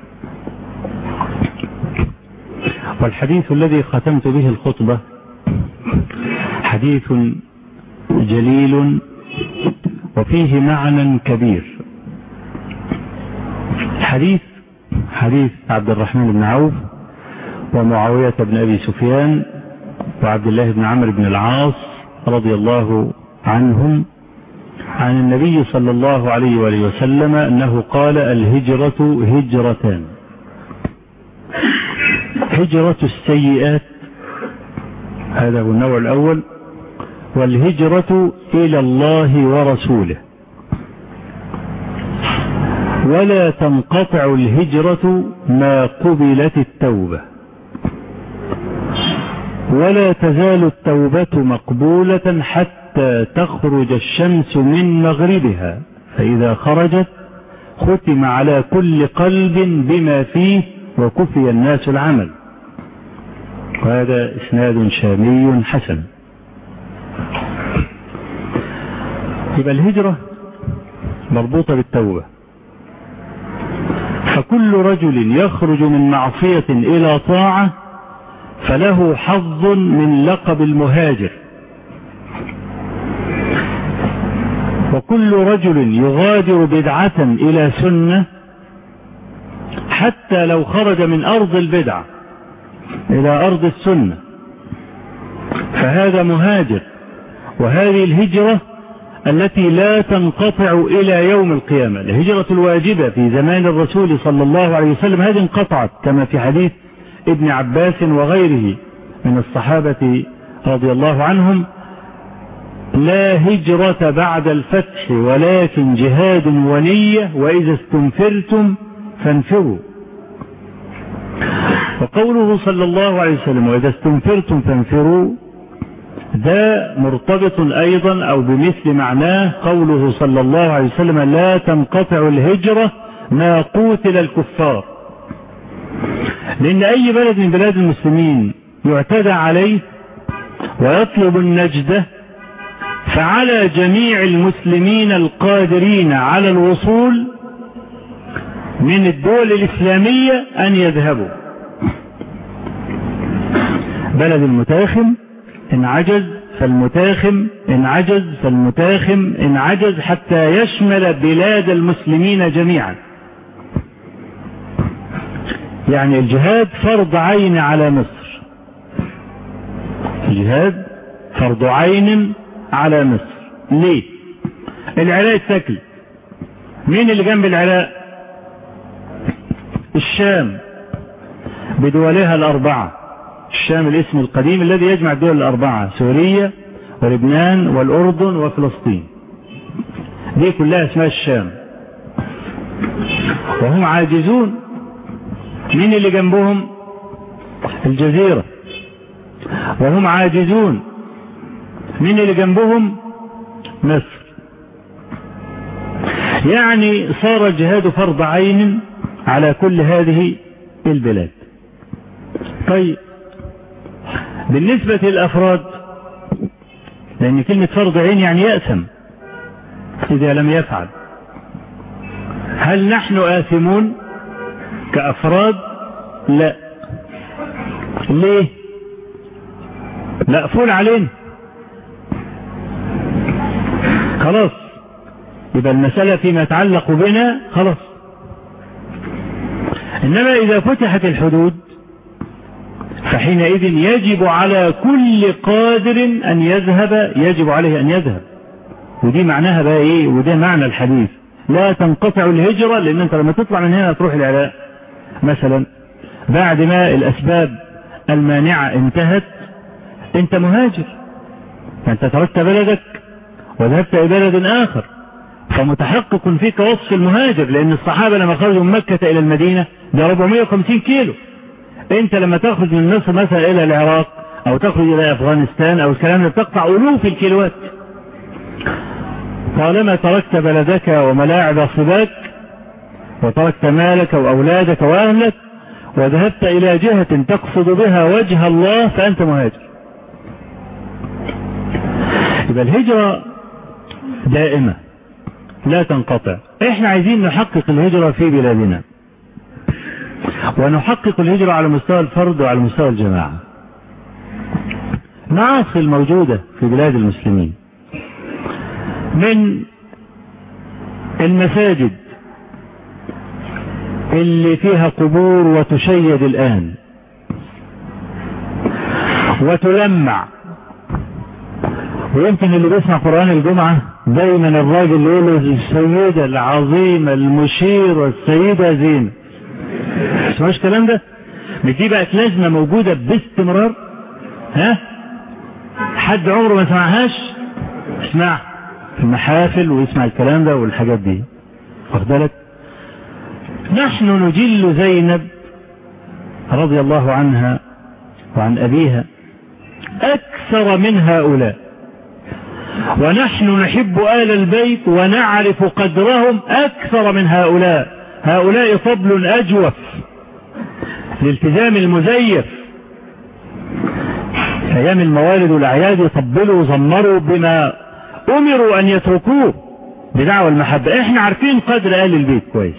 والحديث الذي ختمت به الخطبة حديث جليل وفيه معنى كبير حديث حديث عبد الرحمن بن عوف ومعاوية بن أبي سفيان وعبد الله بن عمرو بن العاص رضي الله عنهم عن النبي صلى الله عليه وآله وسلم أنه قال الهجرة هجرتان هجرة السيئات هذا هو النوع الأول والهجرة إلى الله ورسوله ولا تنقطع الهجرة ما قبلت التوبة ولا تزال التوبة مقبولة حتى تخرج الشمس من مغربها فإذا خرجت ختم على كل قلب بما فيه وكفي الناس العمل وهذا إسناد شامي حسن يبقى الهجرة مربوطة بالتوبة فكل رجل يخرج من معصية إلى طاعة فله حظ من لقب المهاجر وكل رجل يغادر بدعة إلى سنة حتى لو خرج من أرض البدعة إلى أرض السنة فهذا مهاجر وهذه الهجرة التي لا تنقطع إلى يوم القيامة الهجرة الواجبة في زمان الرسول صلى الله عليه وسلم هذه انقطعت كما في حديث ابن عباس وغيره من الصحابة رضي الله عنهم لا هجرة بعد الفتح ولكن جهاد ونية وإذا استنفرتم فانفروا وقوله صلى الله عليه وسلم وإذا استنفرتم فانفروا ده مرتبط أيضا أو بمثل معناه قوله صلى الله عليه وسلم لا تنقطع الهجرة ما قوتل الكفار لأن أي بلد من بلاد المسلمين يعتدى عليه ويطلب النجدة فعلى جميع المسلمين القادرين على الوصول من الدول الإسلامية أن يذهبوا بلد المتاخم إن عجز فالمتاخم إن عجز فالمتاخم إن عجز حتى يشمل بلاد المسلمين جميعا يعني الجهاد فرض عين على مصر الجهاد فرض عين على مصر ليه العراق اتكل مين اللي جنب العراق الشام بدولها الأربعة الشام الاسم القديم الذي يجمع الدول الأربعة سوريا ولبنان والأردن وفلسطين دي كلها اسمها الشام وهم عاجزون مين اللي جنبهم الجزيرة وهم عاجزون مين اللي جنبهم مصر يعني صار الجهاد فرض عين على كل هذه البلاد طيب بالنسبة للأفراد لأن كلمة فرض عين يعني يأثم إذا لم يفعل هل نحن آثمون كأفراد لا ليه مقفول علينا خلاص يبقى المسألة فيما يتعلق بنا خلاص إنما إذا فتحت الحدود فحينئذ يجب على كل قادر أن يذهب يجب عليه أن يذهب ودي معناها بقى إيه وده معنى الحديث لا تنقطع الهجرة لأن أنت لما تطلع من هنا تروح العراق مثلا بعد ما الأسباب المانعة انتهت أنت مهاجر فأنت تركت بلدك وذهبت إلى بلد آخر فمتحقق فيك وصف المهاجر لأن الصحابة لما خرجوا من مكة إلى المدينة ده 450 كيلو أنت لما تخرج من مصر مثلا إلى العراق أو تخرج إلى أفغانستان أو الكلام ده تقطع ألوف الكيلوات طالما تركت بلدك وملاعب صباك وتركت مالك وأولادك وأهلك وذهبت إلى جهة تقصد بها وجه الله فأنت مهاجر يبقى الهجرة دائمة لا تنقطع احنا عايزين نحقق الهجرة في بلادنا ونحقق الهجرة على مستوى الفرد وعلى مستوى الجماعة معاصي الموجودة في بلاد المسلمين من المساجد اللي فيها قبور وتشيد الآن وتلمع ويمكن اللي بيسمع قرآن الجمعة دايما الراجل يقول السيدة العظيمة المشيرة السيدة زينة اسمعش الكلام ده مش دي بقت لازمة موجودة باستمرار ها حد عمره ما سمعهاش اسمع في المحافل ويسمع الكلام ده والحاجات دي واخد بالك نحن نجل زينب رضي الله عنها وعن أبيها أكثر من هؤلاء ونحن نحب آل البيت ونعرف قدرهم أكثر من هؤلاء هؤلاء فضل أجوف الالتزام المزيف أيام الموالد والأعياد يطبلوا وزمروا بما أمروا أن يتركوه بدعوى المحبة احنا عارفين قدر آل البيت كويس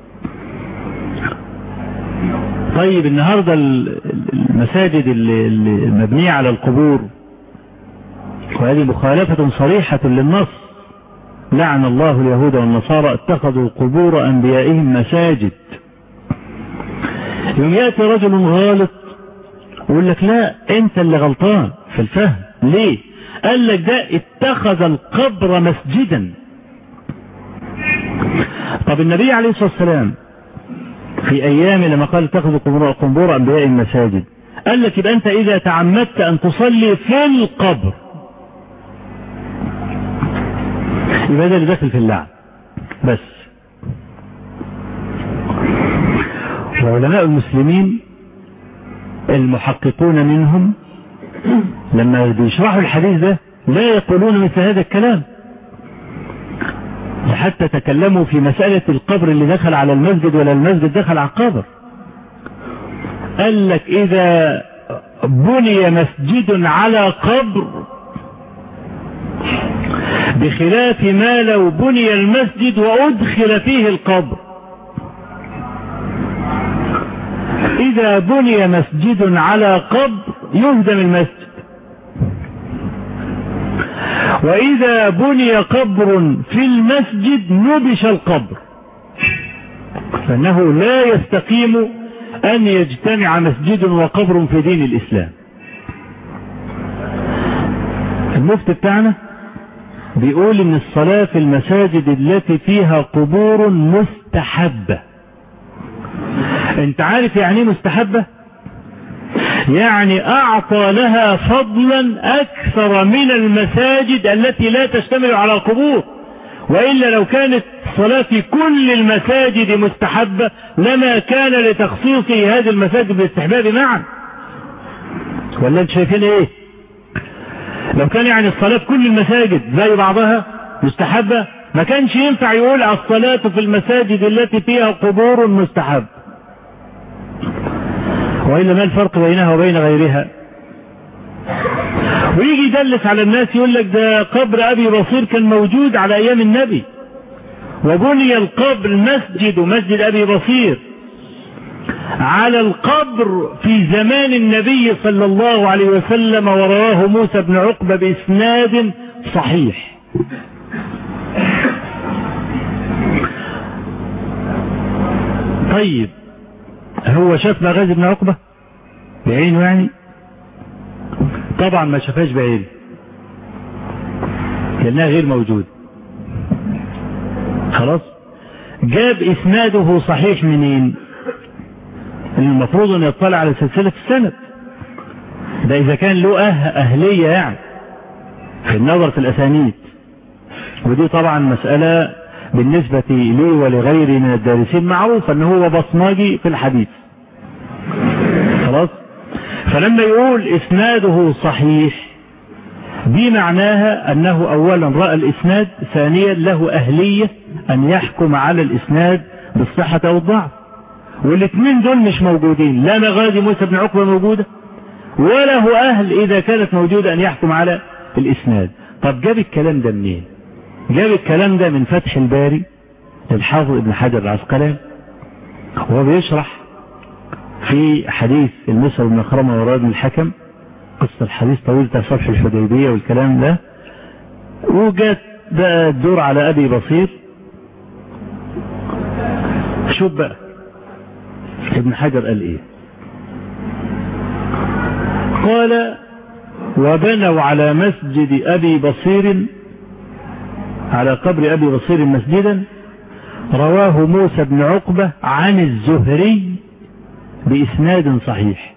طيب النهاردة المساجد اللي اللي المبنية على القبور وهذه مخالفة صريحة للنص لعن الله اليهود والنصارى اتخذوا قبور أنبيائهم مساجد يوم يأتي رجل غالط ويقول لك لا انت اللي غلطان في الفهم ليه قال لك ده اتخذ القبر مسجدا طب النبي عليه الصلاة والسلام في ايام لما قال اتخذوا قبور قبور انبياء المساجد قال لك يبقى انت اذا تعمدت ان تصلي في القبر يبقى ده اللي داخل في اللعن بس وعلماء المسلمين المحققون منهم لما بيشرحوا الحديث ده لا يقولون مثل هذا الكلام حتى تكلموا في مسألة القبر اللي دخل على المسجد ولا المسجد دخل على القبر قال لك إذا بني مسجد على قبر بخلاف ما لو بني المسجد وأدخل فيه القبر إذا بني مسجد على قبر يهدم المسجد وإذا بني قبر في المسجد نبش القبر فإنه لا يستقيم أن يجتمع مسجد وقبر في دين الإسلام المفتي بتاعنا بيقول ان الصلاة في المساجد التي فيها قبور مستحبة انت عارف يعني ايه مستحبة يعني اعطى لها فضلا اكثر من المساجد التي لا تشتمل على قبور والا لو كانت الصلاة في كل المساجد مستحبة لما كان لتخصيص هذه المساجد بالاستحباب معا ولا انت شايفين ايه لو كان يعني الصلاة في كل المساجد زي بعضها مستحبة ما كانش ينفع يقول الصلاة في المساجد التي فيها قبور مستحب وإلا ما الفرق بينها وبين غيرها ويجي يدلس على الناس يقول لك ده قبر أبي بصير كان موجود على أيام النبي وبني القبر مسجد مسجد أبي بصير على القبر في زمان النبي صلى الله عليه وسلم ورواه موسى بن عقبة بإسناد صحيح طيب هو شاف مغازي بن عقبة بعينه يعني طبعا ما شافهاش بعينه لأنها غير موجود خلاص جاب إسناده صحيح منين المفروض أن يطلع على سلسلة السند ده إذا كان له أه أهلية يعني في النظر في الأسانيد ودي طبعا مسألة بالنسبة لي ولغيري من الدارسين معروف أنه هو بصماجي في الحديث خلاص فلما يقول إسناده صحيح دي معناها أنه أولا رأى الإسناد ثانيا له أهلية أن يحكم على الإسناد بالصحة أو الضعف والاثنين دول مش موجودين لا مغازي موسى بن عقبة موجودة ولا هو أهل إذا كانت موجودة أن يحكم على الإسناد طب جاب الكلام ده منين جاب الكلام ده من فتح الباري للحافظ ابن حجر العسقلاني وهو بيشرح في حديث المسر بن مخرمة وراد بن الحكم قصة الحديث طويل بتاع صلح الحديبية والكلام ده وجات بقى الدور على أبي بصير شوف بقى ابن حجر قال ايه قال وبنوا على مسجد أبي بصير على قبر أبي بصير مسجدا رواه موسى بن عقبة عن الزهري بإسناد صحيح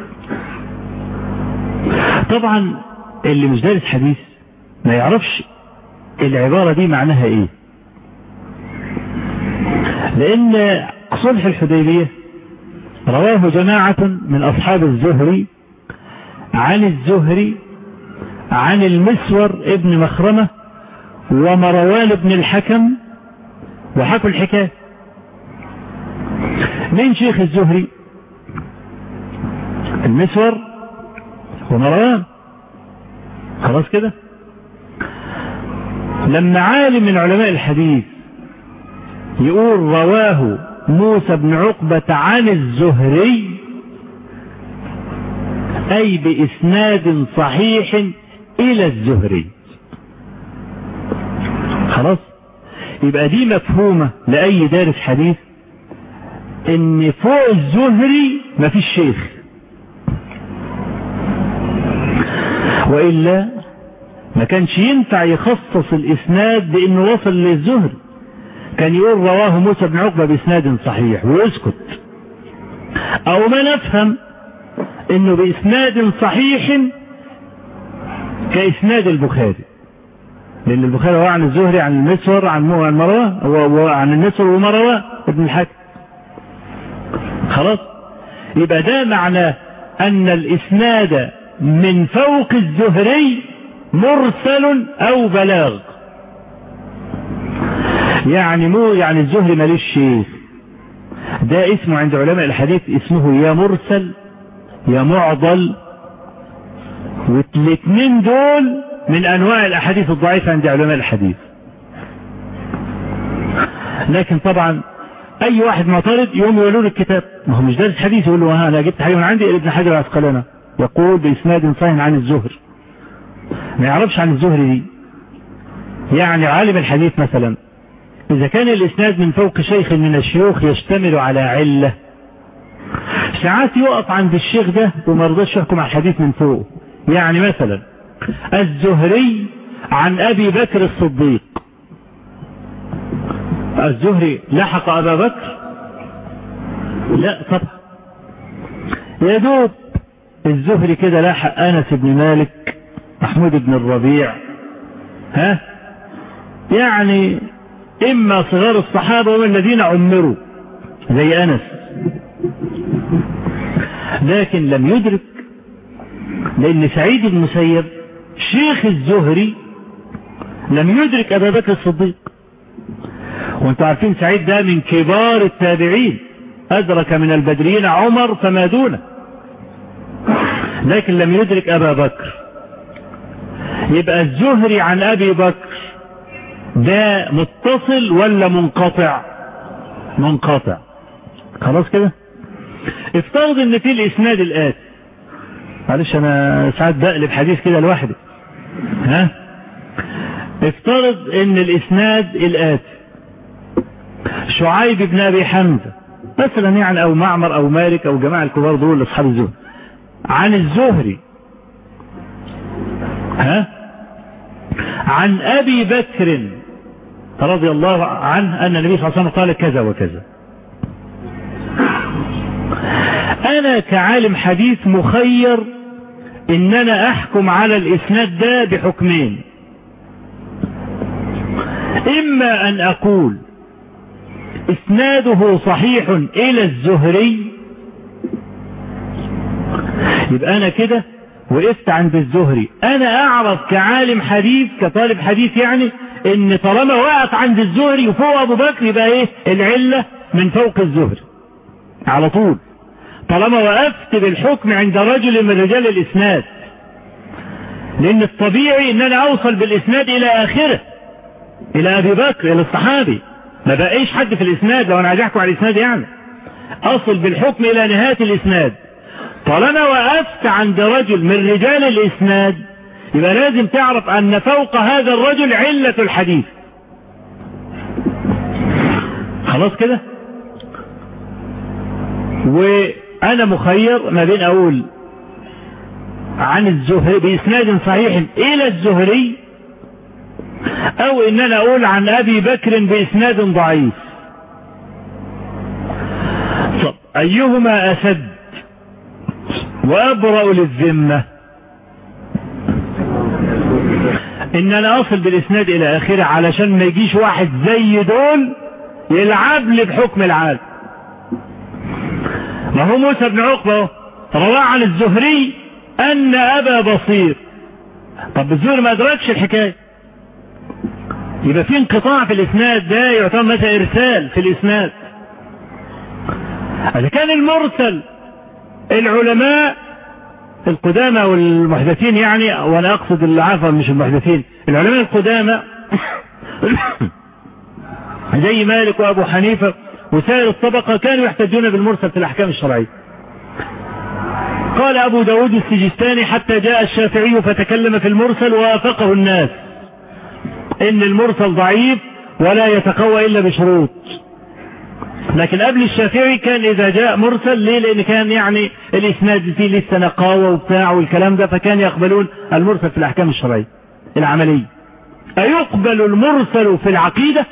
طبعا اللي مش دارس حديث ما يعرفش العبارة دي معناها ايه لان صلح الحديبية رواه جماعة من أصحاب الزهري عن الزهري عن المسور ابن مخرمة ومروان بن الحكم وحكوا الحكاية من شيخ الزهري المسور ومروان خلاص كده لما عالم من علماء الحديث يقول رواه موسى بن عقبة عن الزهري أي بإسناد صحيح إلى الزهري خلاص يبقى دي مفهومة لأي دارس حديث إن فوق الزهري مفيش شيخ وإلا ما كانش ينفع يخصص الإسناد بأنه وصل للزهري كان يقول رواه موسى بن عقبة بإسناد صحيح ويسكت أو ما نفهم إنه بإسناد صحيح كإسناد البخاري لأن البخاري هو عن الزهري عن المسور عن مروة وعن المسور ومروة ابن الحكم خلاص يبقى ده معناه أن الإسناد من فوق الزهري مرسل أو بلاغ يعني مو يعني الزهري ماليش شيخ ده اسمه عند علماء الحديث اسمه يا مرسل يا معضل والاثنين دول من انواع الاحاديث الضعيفه عند علماء الحديث لكن طبعا اي واحد معترض يقوم يقولوا له الكتاب ما هو مش دارس حديث يقول له ها انا جبت حاجه من عندي ابن حجر العسقلاني يقول باسناد صحيح عن الزهر ما يعرفش عن الزهري دي يعني عالم الحديث مثلا إذا كان الإسناد من فوق شيخ من الشيوخ يشتمل على علة ساعات يقف عند الشيخ ده وما رضاش يحكم على الحديث من فوق يعني مثلا الزهري عن أبي بكر الصديق الزهري لحق أبا بكر لا طبعا يا دوب الزهري كده لاحق أنس بن مالك محمود بن الربيع ها يعني إما صغار الصحابة والذين عمروا زي أنس لكن لم يدرك لأن سعيد بن مسيب شيخ الزهري لم يدرك أبا بكر الصديق وانتم عارفين سعيد ده من كبار التابعين أدرك من البدريين عمر فما دونه لكن لم يدرك أبا بكر يبقى الزهري عن أبي بكر ده متصل ولا منقطع منقطع خلاص كده افترض ان في الاسناد الاتي معلش انا ساعات بقلب حديث كده لوحدي ها افترض ان الاسناد الاتي شعيب بن ابي حمزه مثلا يعني او معمر او مالك او جماعه الكبار دول اصحاب الزهري عن الزهري ها عن ابي بكر رضي الله عنه ان النبي صلى الله عليه وسلم قال كذا وكذا انا كعالم حديث مخير ان انا احكم على الاسناد ده بحكمين اما ان اقول اسناده صحيح الى الزهري يبقى انا كده وقفت عند الزهري انا اعرف كعالم حديث كطالب حديث يعني ان طالما وقف عند الزهري وفوق ابو بكر يبقى ايه العلة من فوق الزهري على طول طالما وقفت بالحكم عند رجل من رجال الاسناد لان الطبيعي ان انا اوصل بالاسناد الى اخره الى ابي بكر الى الصحابي ما بقيش حد في الاسناد لو انا عايز احكم على الاسناد يعني اصل بالحكم الى نهاية الاسناد طالما وقفت عند رجل من رجال الاسناد يبقى لازم تعرف ان فوق هذا الرجل علة الحديث خلاص كده وانا مخير ما بين اقول عن الزهري باسناد صحيح الى الزهري او ان انا اقول عن ابي بكر باسناد ضعيف طب ايهما اسد وابرأ للذمة ان انا اصل بالاسناد الى اخره علشان ما يجيش واحد زي دول يلعب لي بحكم العالم ما هو موسى بن عقبة رواه عن الزهري أن أبا بصير طب الزهري ما أدركش الحكاية يبقى في انقطاع في الإسناد ده يعتبر مثلا إرسال في الإسناد إذا كان المرسل العلماء القدامى والمحدثين يعني وانا اقصد العفو مش المحدثين العلماء القدامى زي مالك وابو حنيفة وسائر الطبقة كانوا يحتجون بالمرسل في الاحكام الشرعية قال ابو داود السجستاني حتى جاء الشافعي فتكلم في المرسل ووافقه الناس ان المرسل ضعيف ولا يتقوى الا بشروط لكن قبل الشافعي كان اذا جاء مرسل ليه لان كان يعني الاسناد فيه لسه نقاوه وبتاع والكلام ده فكان يقبلون المرسل في الاحكام الشرعيه العمليه ايقبل المرسل في العقيده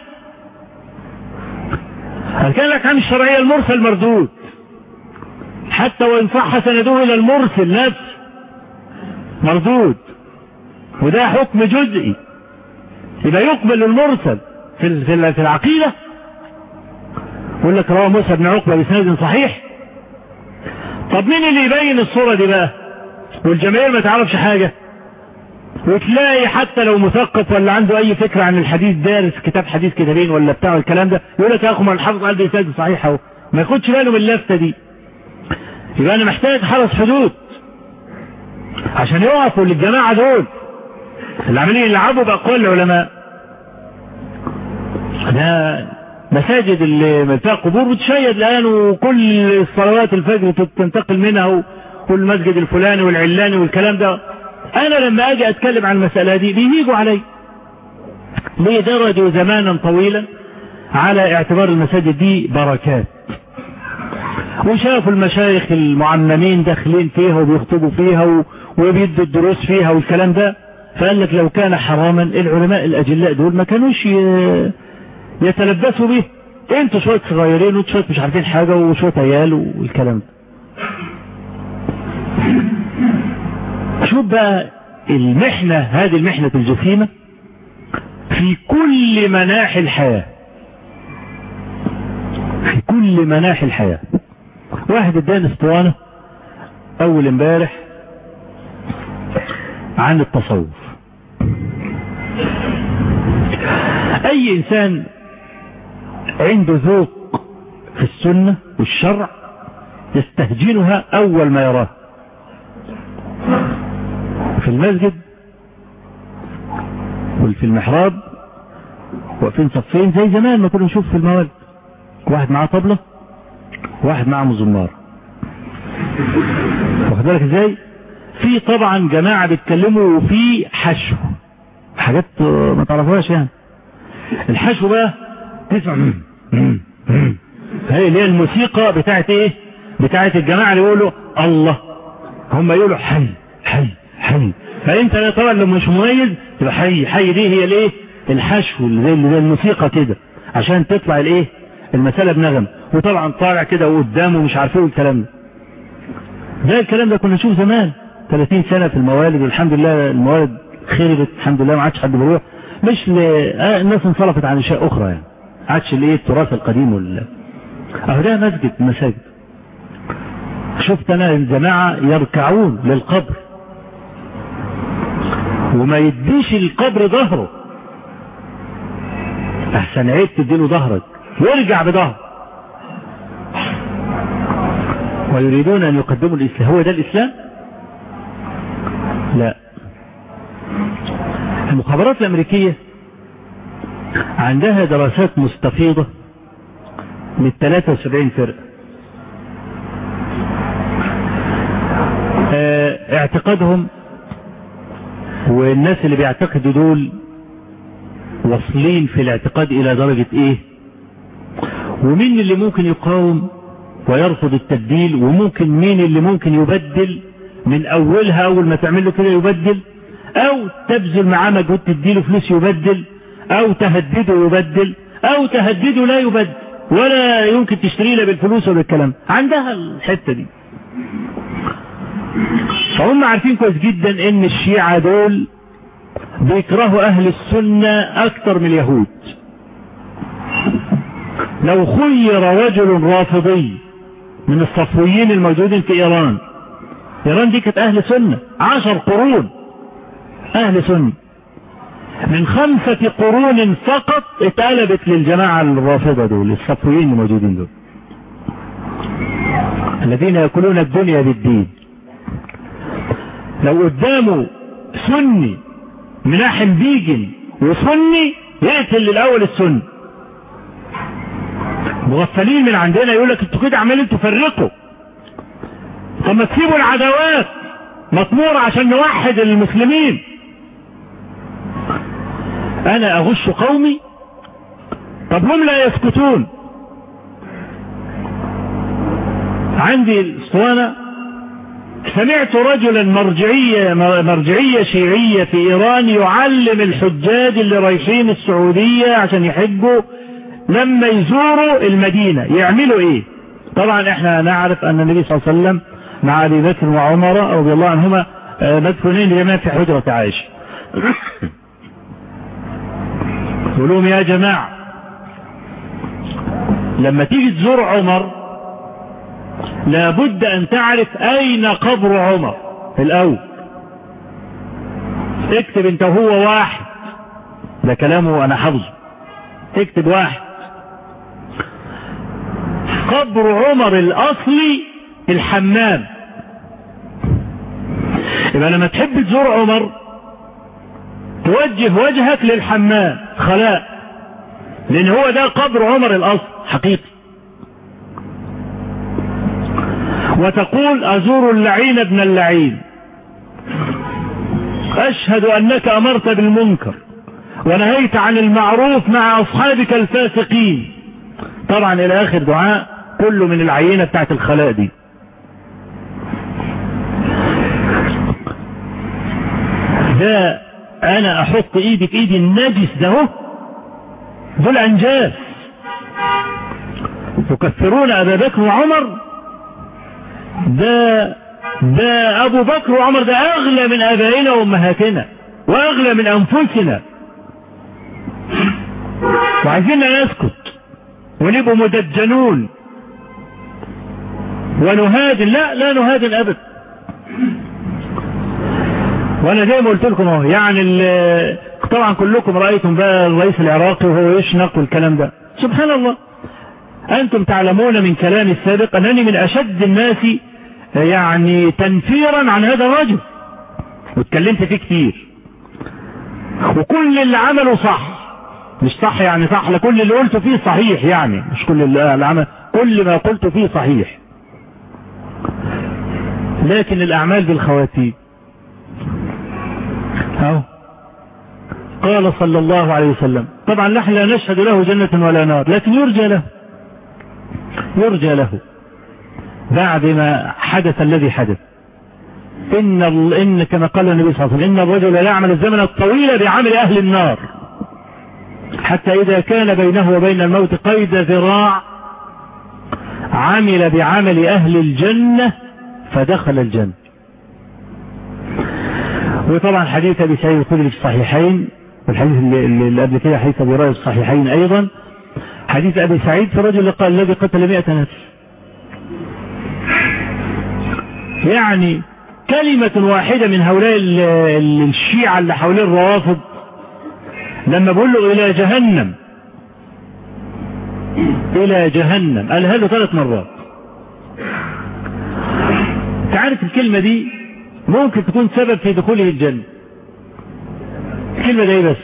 هل كان الاحكام الشرعيه المرسل مردود حتى وان صح سنده الى المرسل نفسه مردود وده حكم جزئي يبقى يقبل المرسل في في العقيده يقول لك رواه موسى بن عقبة بسند صحيح طب مين اللي يبين الصورة دي بقى والجماهير ما تعرفش حاجة وتلاقي حتى لو مثقف ولا عنده اي فكرة عن الحديث دارس كتاب حديث كتابين ولا بتاع الكلام ده يقول لك يا اخو ما الحافظ قال بسند صحيح اهو ما ياخدش باله من اللفتة دي يبقى انا محتاج حرس حدود عشان يقفوا للجماعة دول اللي عاملين يلعبوا باقوال العلماء ده مساجد اللي فيها قبور بتشيد الآن وكل صلوات الفجر تنتقل منها والمسجد الفلاني والعلاني والكلام ده أنا لما أجي أتكلم عن المسألة دي بيهيجوا علي ليه درجوا زمانا طويلا على اعتبار المساجد دي بركات وشافوا المشايخ المعممين داخلين فيها وبيخطبوا فيها وبيدوا الدروس فيها والكلام ده فقال لك لو كان حراما العلماء الأجلاء دول ما كانوش يتلبسوا به انتوا شوية صغيرين وانتوا شوية مش عارفين حاجة وشوية عيال والكلام ده شوف بقى المحنة هذه المحنة الجسيمة في كل مناحي الحياة في كل مناحي الحياة واحد اداني اسطوانة اول امبارح عن التصوف اي انسان عنده ذوق في السنة والشرع يستهجنها أول ما يراه في المسجد وفي المحراب واقفين صفين زي زمان ما كنا نشوف في الموالد واحد معاه طبلة واحد معاه مزمار واخد بالك ازاي في طبعا جماعة بيتكلموا وفي حشو حاجات ما تعرفوهاش يعني الحشو بقى تسمع هي اللي هي الموسيقى بتاعت ايه بتاعت الجماعة اللي يقولوا الله هم يقولوا حي حي حي فانت طبعا لو مش مميز تبقى حي حي دي هي الايه الحشو اللي زي, اللي زي الموسيقى كده عشان تطلع الايه المسألة بنغم وطبعا طالع كده وقدامه مش عارف ايه الكلام ده ده الكلام ده كنا نشوف زمان 30 سنة في الموالد والحمد لله الموالد خربت الحمد لله ما عادش حد بيروح مش ل... آه الناس انصرفت عن اشياء اخرى يعني عادش الايه التراث القديم وال اهو ده مسجد مساجد شفت انا الجماعة يركعون للقبر وما يديش القبر ظهره احسن عيب تديله ظهرك وارجع بظهر ويريدون ان يقدموا الاسلام هو ده الاسلام لا المخابرات الامريكية عندها دراسات مستفيضة من 73 فرقة اه اعتقادهم والناس اللي بيعتقدوا دول واصلين في الاعتقاد الى درجة ايه ومين اللي ممكن يقاوم ويرفض التبديل وممكن مين اللي ممكن يبدل من اولها اول ما تعمل له كده يبدل او تبذل معاه مجهود تديله فلوس يبدل او تهدده يبدل او تهدده لا يبدل ولا يمكن تشتري له بالفلوس ولا بالكلام عندها الحتة دي فهم عارفين كويس جدا ان الشيعة دول بيكرهوا اهل السنة اكتر من اليهود لو خير رجل رافضي من الصفويين الموجودين في ايران ايران دي كانت اهل سنة عشر قرون اهل سنة من خمسة قرون فقط اتقلبت للجماعة الرافضة دول الصفويين الموجودين دول الذين يأكلون الدنيا بالدين لو قدامه سني مناحم بيجن وسني يقتل الاول السني مغفلين من عندنا يقول لك انتوا كده عمالين تفرقوا طب ما تسيبوا العداوات مطمورة عشان نوحد المسلمين انا اغش قومي طب هم لا يسكتون عندي الاسطوانة سمعت رجلا مرجعية مرجعية شيعية في ايران يعلم الحجاج اللي رايحين السعودية عشان يحجوا لما يزوروا المدينة يعملوا ايه طبعا احنا نعرف ان النبي صلى الله عليه وسلم مع ابي بكر وعمر رضي الله عنهما مدفونين جميعا في حجرة عائشة يقول لهم يا جماعة لما تيجي تزور عمر لابد ان تعرف اين قبر عمر الاول اكتب انت وهو واحد ده كلامه انا حافظه اكتب واحد قبر عمر الاصلي الحمام يبقى لما تحب تزور عمر توجه وجهك للحمام خلاء لان هو ده قبر عمر الاصل حقيقي وتقول ازور اللعين ابن اللعين اشهد انك امرت بالمنكر ونهيت عن المعروف مع اصحابك الفاسقين طبعا الى اخر دعاء كله من العينة بتاعت الخلاء دي ده انا احط ايدي في ايدي النجس ده هو دول انجاز تكفرون ابا بكر وعمر ده ده ابو بكر وعمر ده اغلى من ابائنا وامهاتنا واغلى من انفسنا وعايزيننا نسكت ونبقوا مدجنون ونهادن لا لا نهادن ابدا وانا زي ما قلت لكم اهو يعني طبعا كلكم رايتم بقى الرئيس العراقي وهو يشنق والكلام ده سبحان الله انتم تعلمون من كلامي السابق انني من اشد الناس يعني تنفيرا عن هذا الرجل واتكلمت فيه كتير وكل اللي عمله صح مش صح يعني صح لكل اللي قلته فيه صحيح يعني مش كل اللي عمل كل ما قلت فيه صحيح لكن الاعمال بالخواتيم اهو قال صلى الله عليه وسلم طبعا نحن لا نشهد له جنة ولا نار لكن يرجى له يرجى له بعد ما حدث الذي حدث إن, إن كما قال النبي صلى الله عليه وسلم إن الرجل لا يعمل الزمن الطويل بعمل أهل النار حتى إذا كان بينه وبين الموت قيد ذراع عمل بعمل أهل الجنة فدخل الجنة وطبعا حديث أبي سعيد الخدري في الصحيحين والحديث اللي, اللي قبل كده حديث أبي هريرة في الصحيحين أيضا حديث أبي سعيد في الرجل قال الذي قتل مئة نفس يعني كلمة واحدة من هؤلاء الشيعة اللي حوالين الروافض لما بقول له إلى جهنم إلى جهنم قالها له ثلاث مرات تعرف الكلمة دي ممكن تكون سبب في دخوله الجنة الكلمة دي بس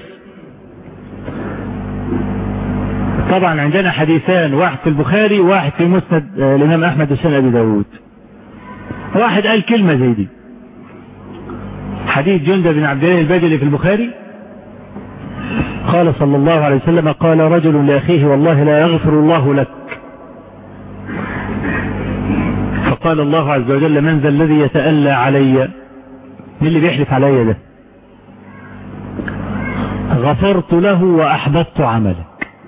طبعا عندنا حديثان واحد في البخاري وواحد في مسند الإمام أحمد وسنن أبي داود واحد قال كلمة زي دي حديث جندب بن عبد الله البجلي في البخاري قال صلى الله عليه وسلم قال رجل لأخيه والله لا يغفر الله لك فقال الله عز وجل من ذا الذي يتألى علي مين اللي بيحلف علي ده غفرت له وأحبطت عملك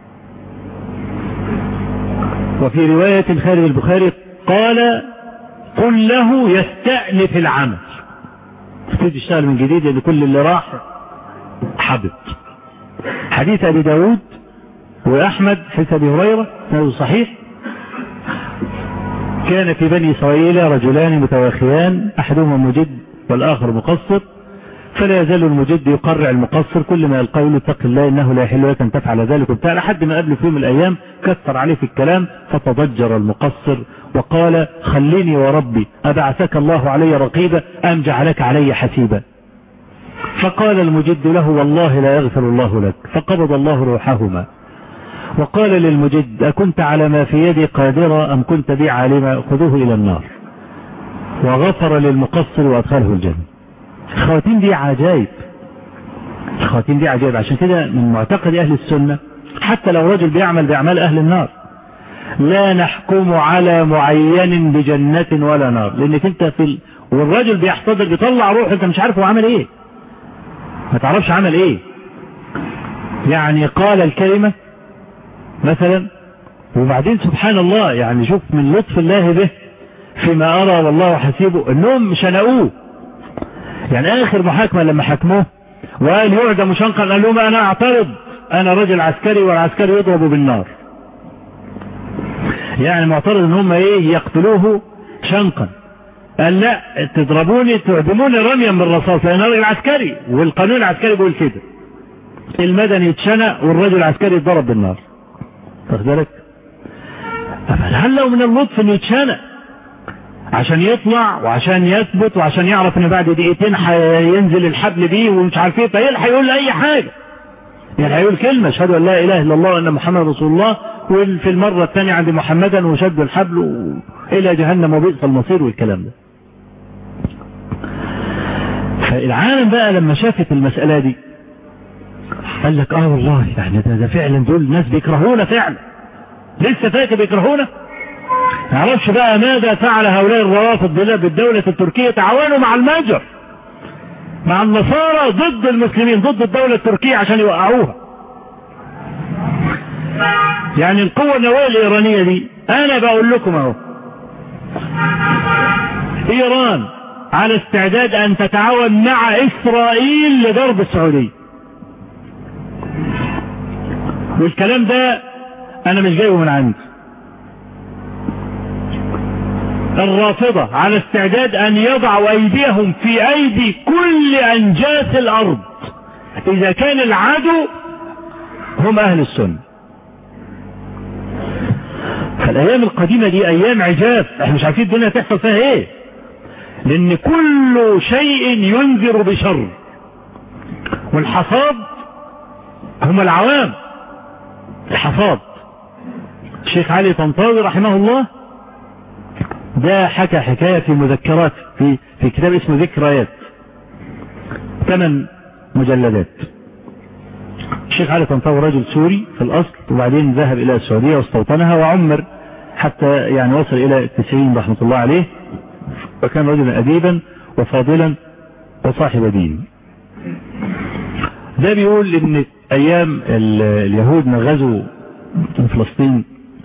وفي رواية خارج البخاري قال قل له يستأنف العمل تبتدي تشتغل من جديد لأن كل اللي راح حبط حديث أبي داود وأحمد حديث أبي هريرة هذا صحيح كان في بني إسرائيل رجلان متواخيان أحدهما مجد والآخر مقصر فلا يزال المجد يقرع المقصر كل ما يلقاه يقول اتق الله انه لا يحل لك ان تفعل ذلك وبتاع لحد ما قبل في يوم من الايام كثر عليه في الكلام فتضجر المقصر وقال خليني وربي ابعثك الله علي رقيبا ام جعلك علي حسيبا فقال المجد له والله لا يغفر الله لك فقبض الله روحهما وقال للمجد أكنت على ما في يدي قادرة أم كنت بي عالما خذوه إلى النار وغفر للمقصر وأدخله الجنة الخواتيم دي عجائب الخواتيم دي عجائب عشان كده من معتقد أهل السنة حتى لو رجل بيعمل بأعمال أهل النار لا نحكم على معين بجنة ولا نار لأنك أنت في ال... والرجل بيحتضر بيطلع روح أنت مش عارف هو عمل إيه ما تعرفش عمل إيه يعني قال الكلمة مثلا وبعدين سبحان الله يعني شوف من لطف الله به فيما أرى والله حسيبه أنهم شنقوه يعني آخر محاكمة لما حكموه وقال يعدم شنقا قال لهم أنا أعترض أنا رجل عسكري والعسكري يضرب بالنار يعني معترض ان هم ايه يقتلوه شنقا قال لا تضربوني تعدموني رميا بالرصاص لان راجل عسكري والقانون العسكري بيقول كده المدني يتشنق والرجل العسكري يتضرب بالنار واخد بالك هل لو من اللطف انه يتشنق عشان يطلع وعشان يثبت وعشان يعرف ان بعد دقيقتين هينزل الحبل بيه ومش عارف ايه فيلحق يقول اي حاجه يعني هيقول كلمة اشهد ان لا اله الا الله وان محمد رسول الله وفي المرة الثانية عند محمدا وشد الحبل و... الى جهنم وبئس المصير والكلام ده فالعالم بقى لما شافت المسألة دي قال لك اه والله يعني ده, ده فعلا دول ناس بيكرهونا فعلا لسه فاكر بيكرهونا نعرفش بقى ماذا فعل هؤلاء الروافض بالدولة التركية تعاونوا مع المجر مع النصارى ضد المسلمين ضد الدولة التركية عشان يوقعوها يعني القوة النووية الإيرانية دي أنا بقول لكم أهو إيران على استعداد أن تتعاون مع إسرائيل لضرب السعودية والكلام ده أنا مش جايبه من عندي الرافضة على استعداد أن يضعوا أيديهم في أيدي كل أنجاس الأرض إذا كان العدو هم أهل السنة فالأيام القديمة دي أيام عجاف احنا مش عارفين الدنيا تحصل فيها ايه لأن كل شيء ينذر بشر والحصاد هم العوام الحصاد الشيخ علي طنطاوي رحمه الله ده حكى حكاية في مذكرات في, في كتاب اسمه ذكريات ثمان مجلدات الشيخ علي طنطاوي رجل سوري في الأصل وبعدين ذهب إلى السعودية واستوطنها وعمر حتى يعني وصل إلى التسعين رحمة الله عليه وكان رجلا أديبا وفاضلا وصاحب دين ده بيقول ان ايام اليهود ما غزوا فلسطين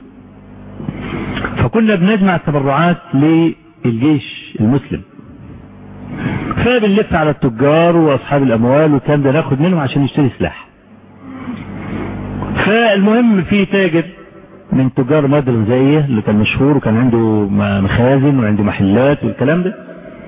فكنا بنجمع التبرعات للجيش المسلم فبنلف على التجار واصحاب الاموال والكلام ده ناخد منهم عشان نشتري سلاح فالمهم في تاجر من تجار مادة الغذائية اللي كان مشهور وكان عنده مخازن وعنده محلات والكلام ده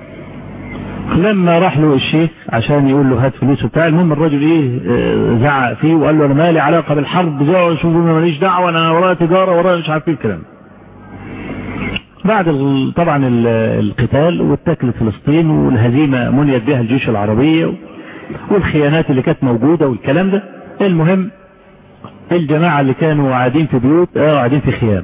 لما راح له الشيخ عشان يقول له هات فلوس وبتاع المهم الراجل ايه زعق فيه وقال له انا مالي علاقه بالحرب شوفوا ماليش دعوه انا ورايا تجاره ورايا مش عارف ايه الكلام بعد طبعا القتال والتكل فلسطين والهزيمه منيت بها الجيوش العربيه والخيانات اللي كانت موجوده والكلام ده المهم الجماعه اللي كانوا قاعدين في بيوت اه قاعدين في خيام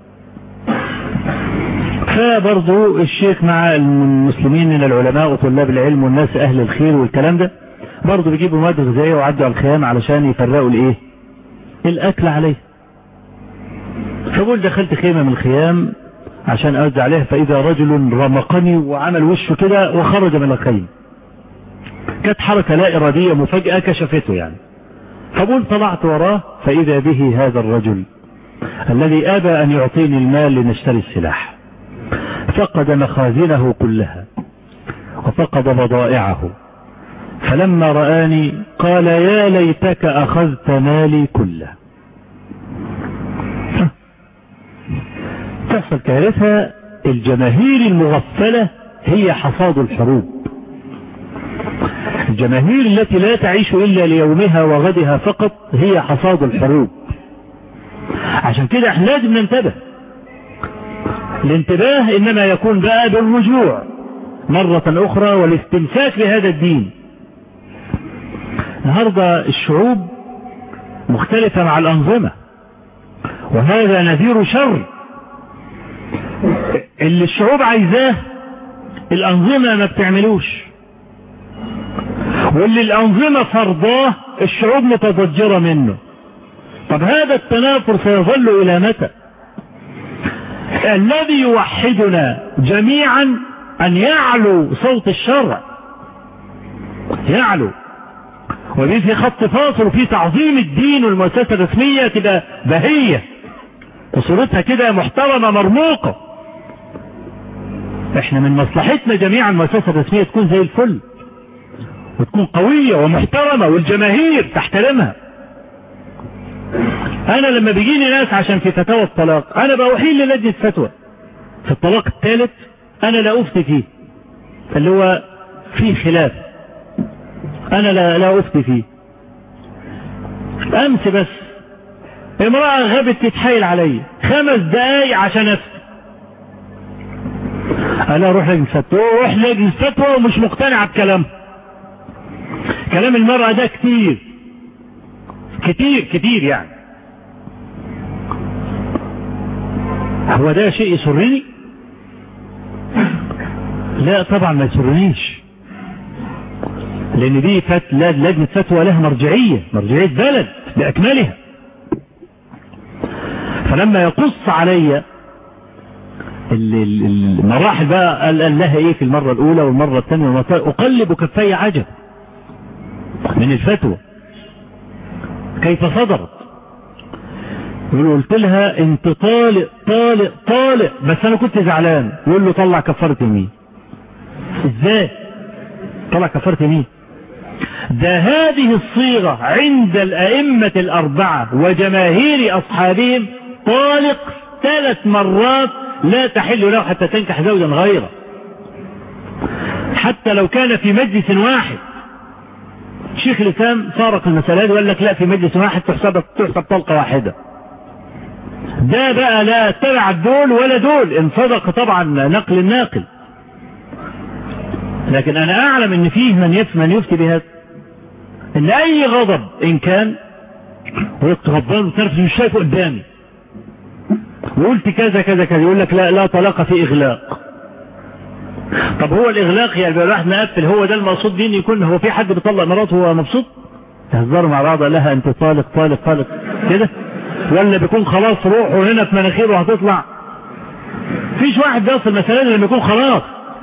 فبرضو الشيخ مع المسلمين من العلماء وطلاب العلم والناس اهل الخير والكلام ده برضو بيجيبوا مواد غذائيه وعدوا على الخيام علشان يفرقوا الايه الاكل عليه فبقول دخلت خيمه من الخيام عشان اوزع عليها فاذا رجل رمقني وعمل وشه كده وخرج من الخيمه كانت حركه لا اراديه مفاجاه كشفته يعني فبقول طلعت وراه فاذا به هذا الرجل الذي ابى ان يعطيني المال لنشتري السلاح فقد مخازنه كلها وفقد بضائعه فلما رآني قال يا ليتك أخذت مالي كله تحصل كارثة الجماهير المغفلة هي حصاد الحروب الجماهير التي لا تعيش إلا ليومها وغدها فقط هي حصاد الحروب عشان كده احنا لازم ننتبه الانتباه انما يكون بقى بالرجوع مرة اخرى والاستمساك بهذا الدين النهاردة الشعوب مختلفة مع الانظمة وهذا نذير شر اللي الشعوب عايزاه الانظمة ما بتعملوش واللي الانظمة فرضاه الشعوب متضجرة منه طب هذا التنافر سيظل الى متى الذي يوحدنا جميعا ان يعلو صوت الشرع يعلو ودي في خط فاصل وفي تعظيم الدين والمؤسسة الرسمية تبقى بهية وصورتها كده محترمة مرموقة احنا من مصلحتنا جميعا المؤسسة الرسمية تكون زي الفل وتكون قوية ومحترمة والجماهير تحترمها انا لما بيجيني ناس عشان في فتاوى الطلاق انا بوحيل للجنة فتوى في الطلاق الثالث انا لا افتي فيه اللي هو فيه خلاف انا لا, لا افتي فيه امس بس امرأة غابت تتحايل علي خمس دقايق عشان افتي انا اروح لجنة فتوى اروح لجنة فتوى ومش مقتنع بكلامها كلام المرأة ده كتير كتير كتير يعني هو ده شيء يسرني لا طبعا ما يسرنيش لان دي فت... لجنة فتوى لها مرجعية مرجعية بلد بأكملها فلما يقص علي المراحل بقى قال لها ايه في المرة الاولى والمرة الثانية اقلب كفي عجب من الفتوى كيف صدرت يقول قلت لها انت طالق طالق طالق بس انا كنت زعلان يقول له طلع كفارة يمين ازاي طلع كفارة يمين ده هذه الصيغة عند الأئمة الأربعة وجماهير أصحابهم طالق ثلاث مرات لا تحل له حتى تنكح زوجا غيره حتى لو كان في مجلس واحد شيخ الإسلام فارق المسألة دي وقال لك لا في مجلس واحد تحسب تحسب طلقة واحدة ده بقى لا تبع دول ولا دول ان صدق طبعا نقل الناقل لكن انا اعلم ان فيه من يفتي من يفتي بهذا ان اي غضب ان كان وقت غضبان وتنفس مش شايفه قدامي وقلت كذا كذا كذا يقول لك لا لا طلاق في اغلاق طب هو الاغلاق يعني الواحد مقفل هو ده المقصود دي ان يكون هو في حد بيطلق مراته وهو مبسوط تهزروا مع بعض لها انت طالق طالق طالق كده ولا بيكون خلاص روحه هنا في مناخيره هتطلع فيش واحد بيصل المسألة لما يكون خلاص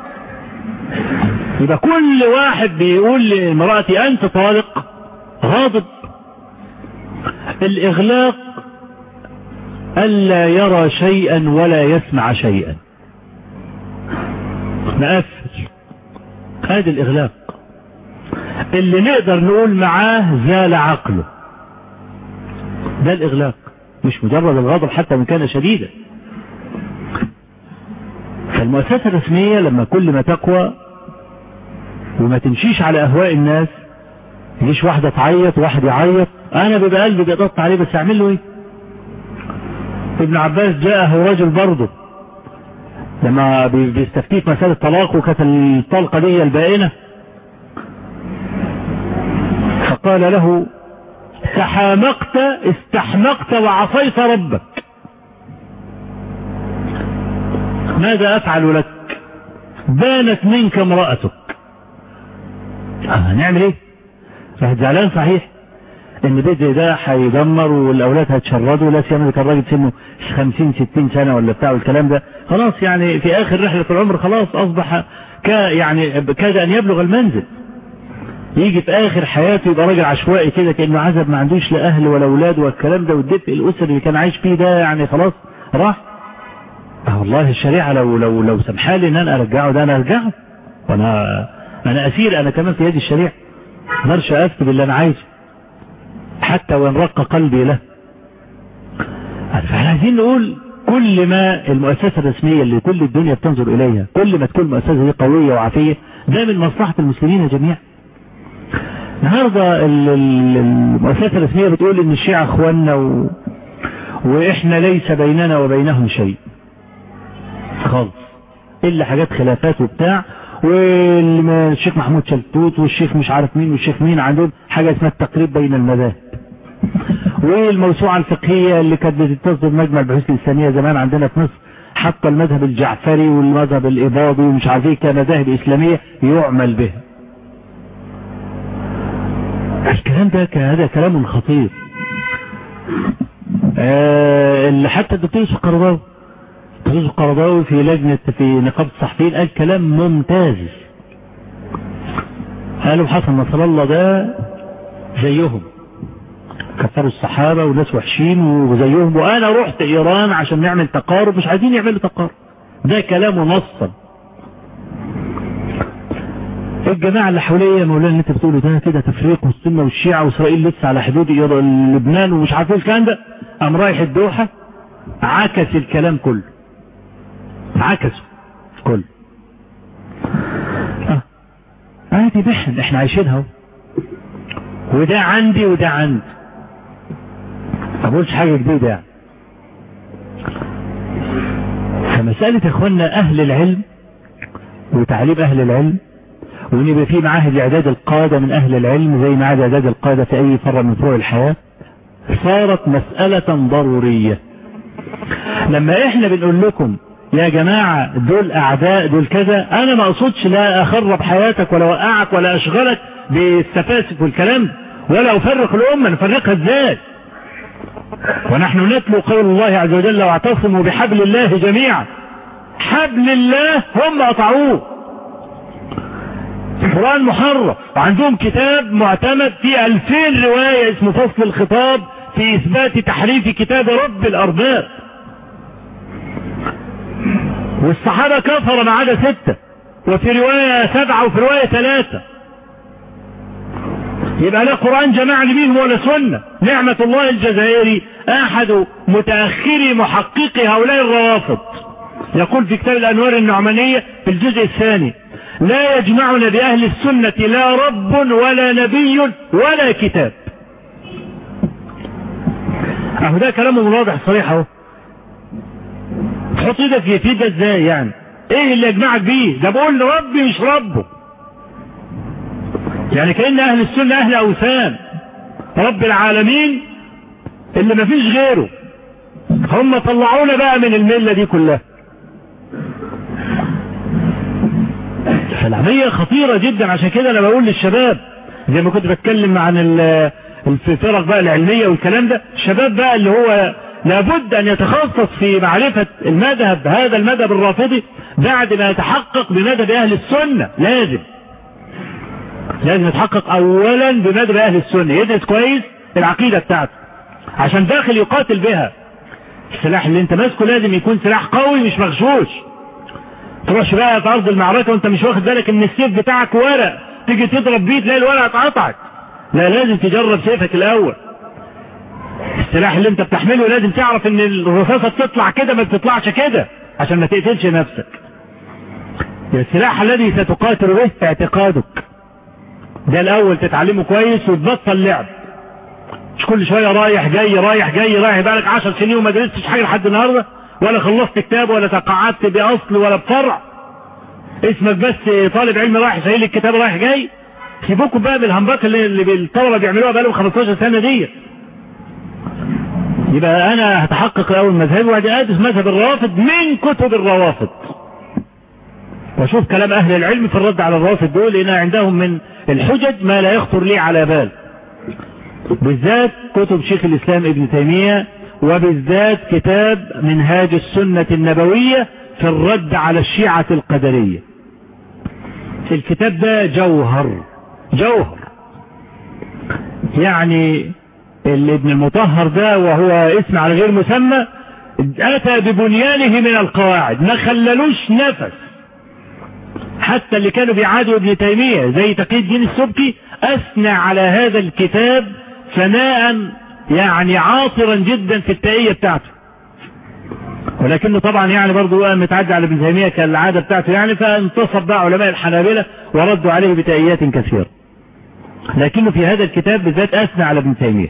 يبقى كل واحد بيقول لامرأتي انت طالق غاضب الاغلاق الا يرى شيئا ولا يسمع شيئا مقفل هذا الاغلاق اللي نقدر نقول معاه زال عقله ده الاغلاق مش مجرد الغضب حتى وان كان شديدا فالمؤسسة الرسمية لما كل ما تقوى وما تمشيش على اهواء الناس يجيش واحدة تعيط وواحد يعيط انا بيبقى قلبي بيضغط عليه بس اعمل له ايه ابن عباس جاءه رجل برضه لما بيستفتيه في مسألة الطلاق وكانت الطلقة دي البائنة فقال له تحامقت استحمقت وعصيت ربك ماذا افعل لك بانت منك امرأتك هنعمل ايه راح زعلان صحيح ان بيت زي ده هيدمر والاولاد هيتشردوا لا سيما كان راجل سنه 50 60 سنه ولا بتاع والكلام ده خلاص يعني في اخر رحله العمر خلاص اصبح ك يعني كاد ان يبلغ المنزل يجي في اخر حياته يبقى راجل عشوائي كده كانه عزب ما عندوش لا اهل ولا اولاد والكلام ده والدفء الاسري اللي كان عايش فيه ده يعني خلاص راح اه والله الشريعه لو لو لو سمحالي ان انا ارجعه ده انا ارجعه وانا انا اسير انا كمان في يد الشريعه ما اقدرش افتي باللي انا عايزه حتى وان رق قلبي له فاحنا عايزين نقول كل ما المؤسسة الرسمية اللي كل الدنيا بتنظر إليها كل ما تكون المؤسسة دي قوية وعافية ده من مصلحة المسلمين جميعا النهاردة ال- ال- المؤسسة الرسمية بتقول ان الشيعة اخواننا و... واحنا ليس بيننا وبينهم شيء خالص الا حاجات خلافات وبتاع والشيخ محمود شلتوت والشيخ مش عارف مين والشيخ مين عندهم حاجة اسمها التقريب بين المذاهب والموسوعة الفقهية اللي كانت بتتصدر مجمع البحوث الإسلامية زمان عندنا في مصر حتى المذهب الجعفري والمذهب الإباضي ومش عارف ايه كمذاهب إسلامية يعمل بها الكلام ده كان هذا كلام خطير آه اللي حتى الدكتور يوسف القرضاوي الدكتور يوسف القرضاوي في لجنة في نقابة الصحفيين قال كلام ممتاز قالوا حسن نصر الله ده زيهم كفروا الصحابة وناس وحشين وزيهم وانا رحت ايران عشان نعمل تقارب مش عايزين يعملوا تقارب ده كلام منصب الجماعة اللي حواليا يا مولانا اللي انت بتقوله ده كده تفريق والسنة والشيعة واسرائيل لسه على حدود إيرا- لبنان ومش عارف ايه الكلام ده قام رايح الدوحة عكس الكلام كله عكسه كله اه عادي بحن احنا عايشينها اهو وده عندي وده عندي ما بقولش حاجة جديدة يعني فمسألة يا اخوانا اهل العلم وتعليم اهل العلم وان يبقى في معاهد اعداد القادة من اهل العلم زي معاهد اعداد القادة في اي فرع من فروع الحياة صارت مسألة ضرورية لما احنا بنقول لكم يا جماعة دول اعداء دول كذا انا ما اقصدش لا اخرب حياتك ولا اوقعك ولا اشغلك بالسفاسف والكلام ده ولا افرق الامة نفرقها ازاي ونحن نتلو قول الله عز وجل واعتصموا بحبل الله جميعا حبل الله هم قطعوه القرآن محرف وعندهم كتاب معتمد فيه ألفين رواية اسمه فصل الخطاب في إثبات تحريف كتاب رب الأرباب والصحابة كفر ما عدا ستة وفي رواية سبعة وفي رواية ثلاثة يبقى لا قرآن جماعة منهم ولا سنة نعمة الله الجزائري أحد متأخري محققي هؤلاء الروافض يقول في كتاب الأنوار النعمانية في الجزء الثاني لا يجمعنا بأهل السنة لا رب ولا نبي ولا كتاب اهو ده كلامه واضح صريح اهو تحط ايدك في في ده ازاي يعني ايه اللي يجمعك بيه ده بقول ربي مش ربه يعني كأن اهل السنة اهل اوثان رب العالمين اللي مفيش غيره هم طلعونا بقى من الملة دي كلها فالعملية خطيرة جدا عشان كده انا بقول للشباب زي ما كنت بتكلم عن ال- الفرق بقى العلمية والكلام ده الشباب بقى اللي هو لابد ان يتخصص في معرفة المذهب هذا المذهب الرافضي بعد ما يتحقق بمذهب اهل السنة لازم لازم يتحقق اولا بمذهب اهل السنة يدرس كويس العقيدة بتاعته عشان داخل يقاتل بها السلاح اللي انت ماسكه لازم يكون سلاح قوي مش مغشوش تروحش بقى في ارض المعركة وانت مش واخد بالك ان السيف بتاعك ورق تيجي تضرب بيه تلاقي الورقة اتقطعت لا لازم تجرب سيفك الاول السلاح اللي انت بتحمله لازم تعرف ان الرصاصة بتطلع كده ما بتطلعش كده عشان ما تقتلش نفسك السلاح الذي ستقاتل به اعتقادك ده الاول تتعلمه كويس وتبطل لعب مش كل شوية رايح جاي رايح جاي رايح بقالك عشر سنين وما درستش حاجة لحد النهاردة ولا خلصت كتاب ولا تقاعدت بأصل ولا بفرع اسمك بس طالب علم رايح شايل الكتاب رايح جاي سيبوكم بقى بالهمبكه اللي, اللي الطلبة بيعملوها بقالهم 15 سنة دي يبقى انا هتحقق الاول مذهبي وبعدين ادرس مذهب الروافض من كتب الروافض واشوف كلام اهل العلم في الرد على الروافض دول لان عندهم من الحجج ما لا يخطر لي على بال بالذات كتب شيخ الاسلام ابن تيمية وبالذات كتاب منهاج السنة النبوية في الرد على الشيعة القدرية الكتاب ده جوهر جوهر يعني اللي ابن المطهر ده وهو اسم على غير مسمى اتى ببنيانه من القواعد ما خللوش نفس حتى اللي كانوا بيعادوا ابن تيمية زي تقي الدين السبكي اثنى على هذا الكتاب ثناء يعني عاطرا جدا في التائية بتاعته ولكنه طبعا يعني برضه متعدى على ابن تيميه كالعاده بتاعته يعني فانتصب بقى علماء الحنابله وردوا عليه بتأييات كثيره. لكنه في هذا الكتاب بالذات اثنى على ابن تيميه.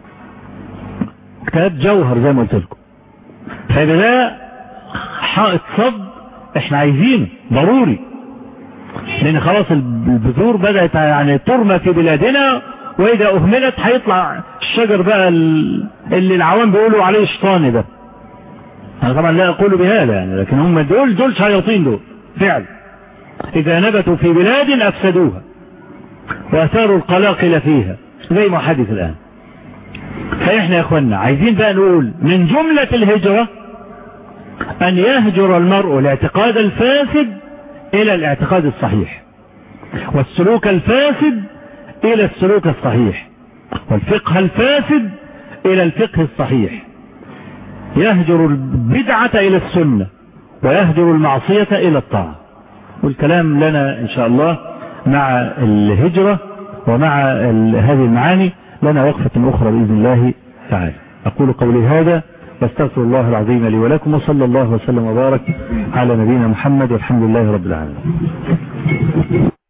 كتاب جوهر زي ما قلت لكم. فده حائط صد احنا عايزينه ضروري. لان خلاص البذور بدات يعني ترمى في بلادنا واذا اهملت هيطلع الشجر بقى اللي العوام بيقولوا عليه شيطاني ده. انا طبعا لا اقول بهذا يعني لكن هم دول دول شياطين دول فعلا اذا نبتوا في بلاد افسدوها واثاروا القلاقل فيها زي ما حدث الان فاحنا يا اخوانا عايزين بقى نقول من جملة الهجرة ان يهجر المرء الاعتقاد الفاسد الى الاعتقاد الصحيح والسلوك الفاسد الى السلوك الصحيح والفقه الفاسد الى الفقه الصحيح يهجر البدعة إلى السنة ويهجر المعصية إلى الطاعة والكلام لنا إن شاء الله مع الهجرة ومع هذه المعاني لنا وقفة أخرى بإذن الله تعالى أقول قولي هذا واستغفر الله العظيم لي ولكم وصلى الله وسلم وبارك على نبينا محمد والحمد لله رب العالمين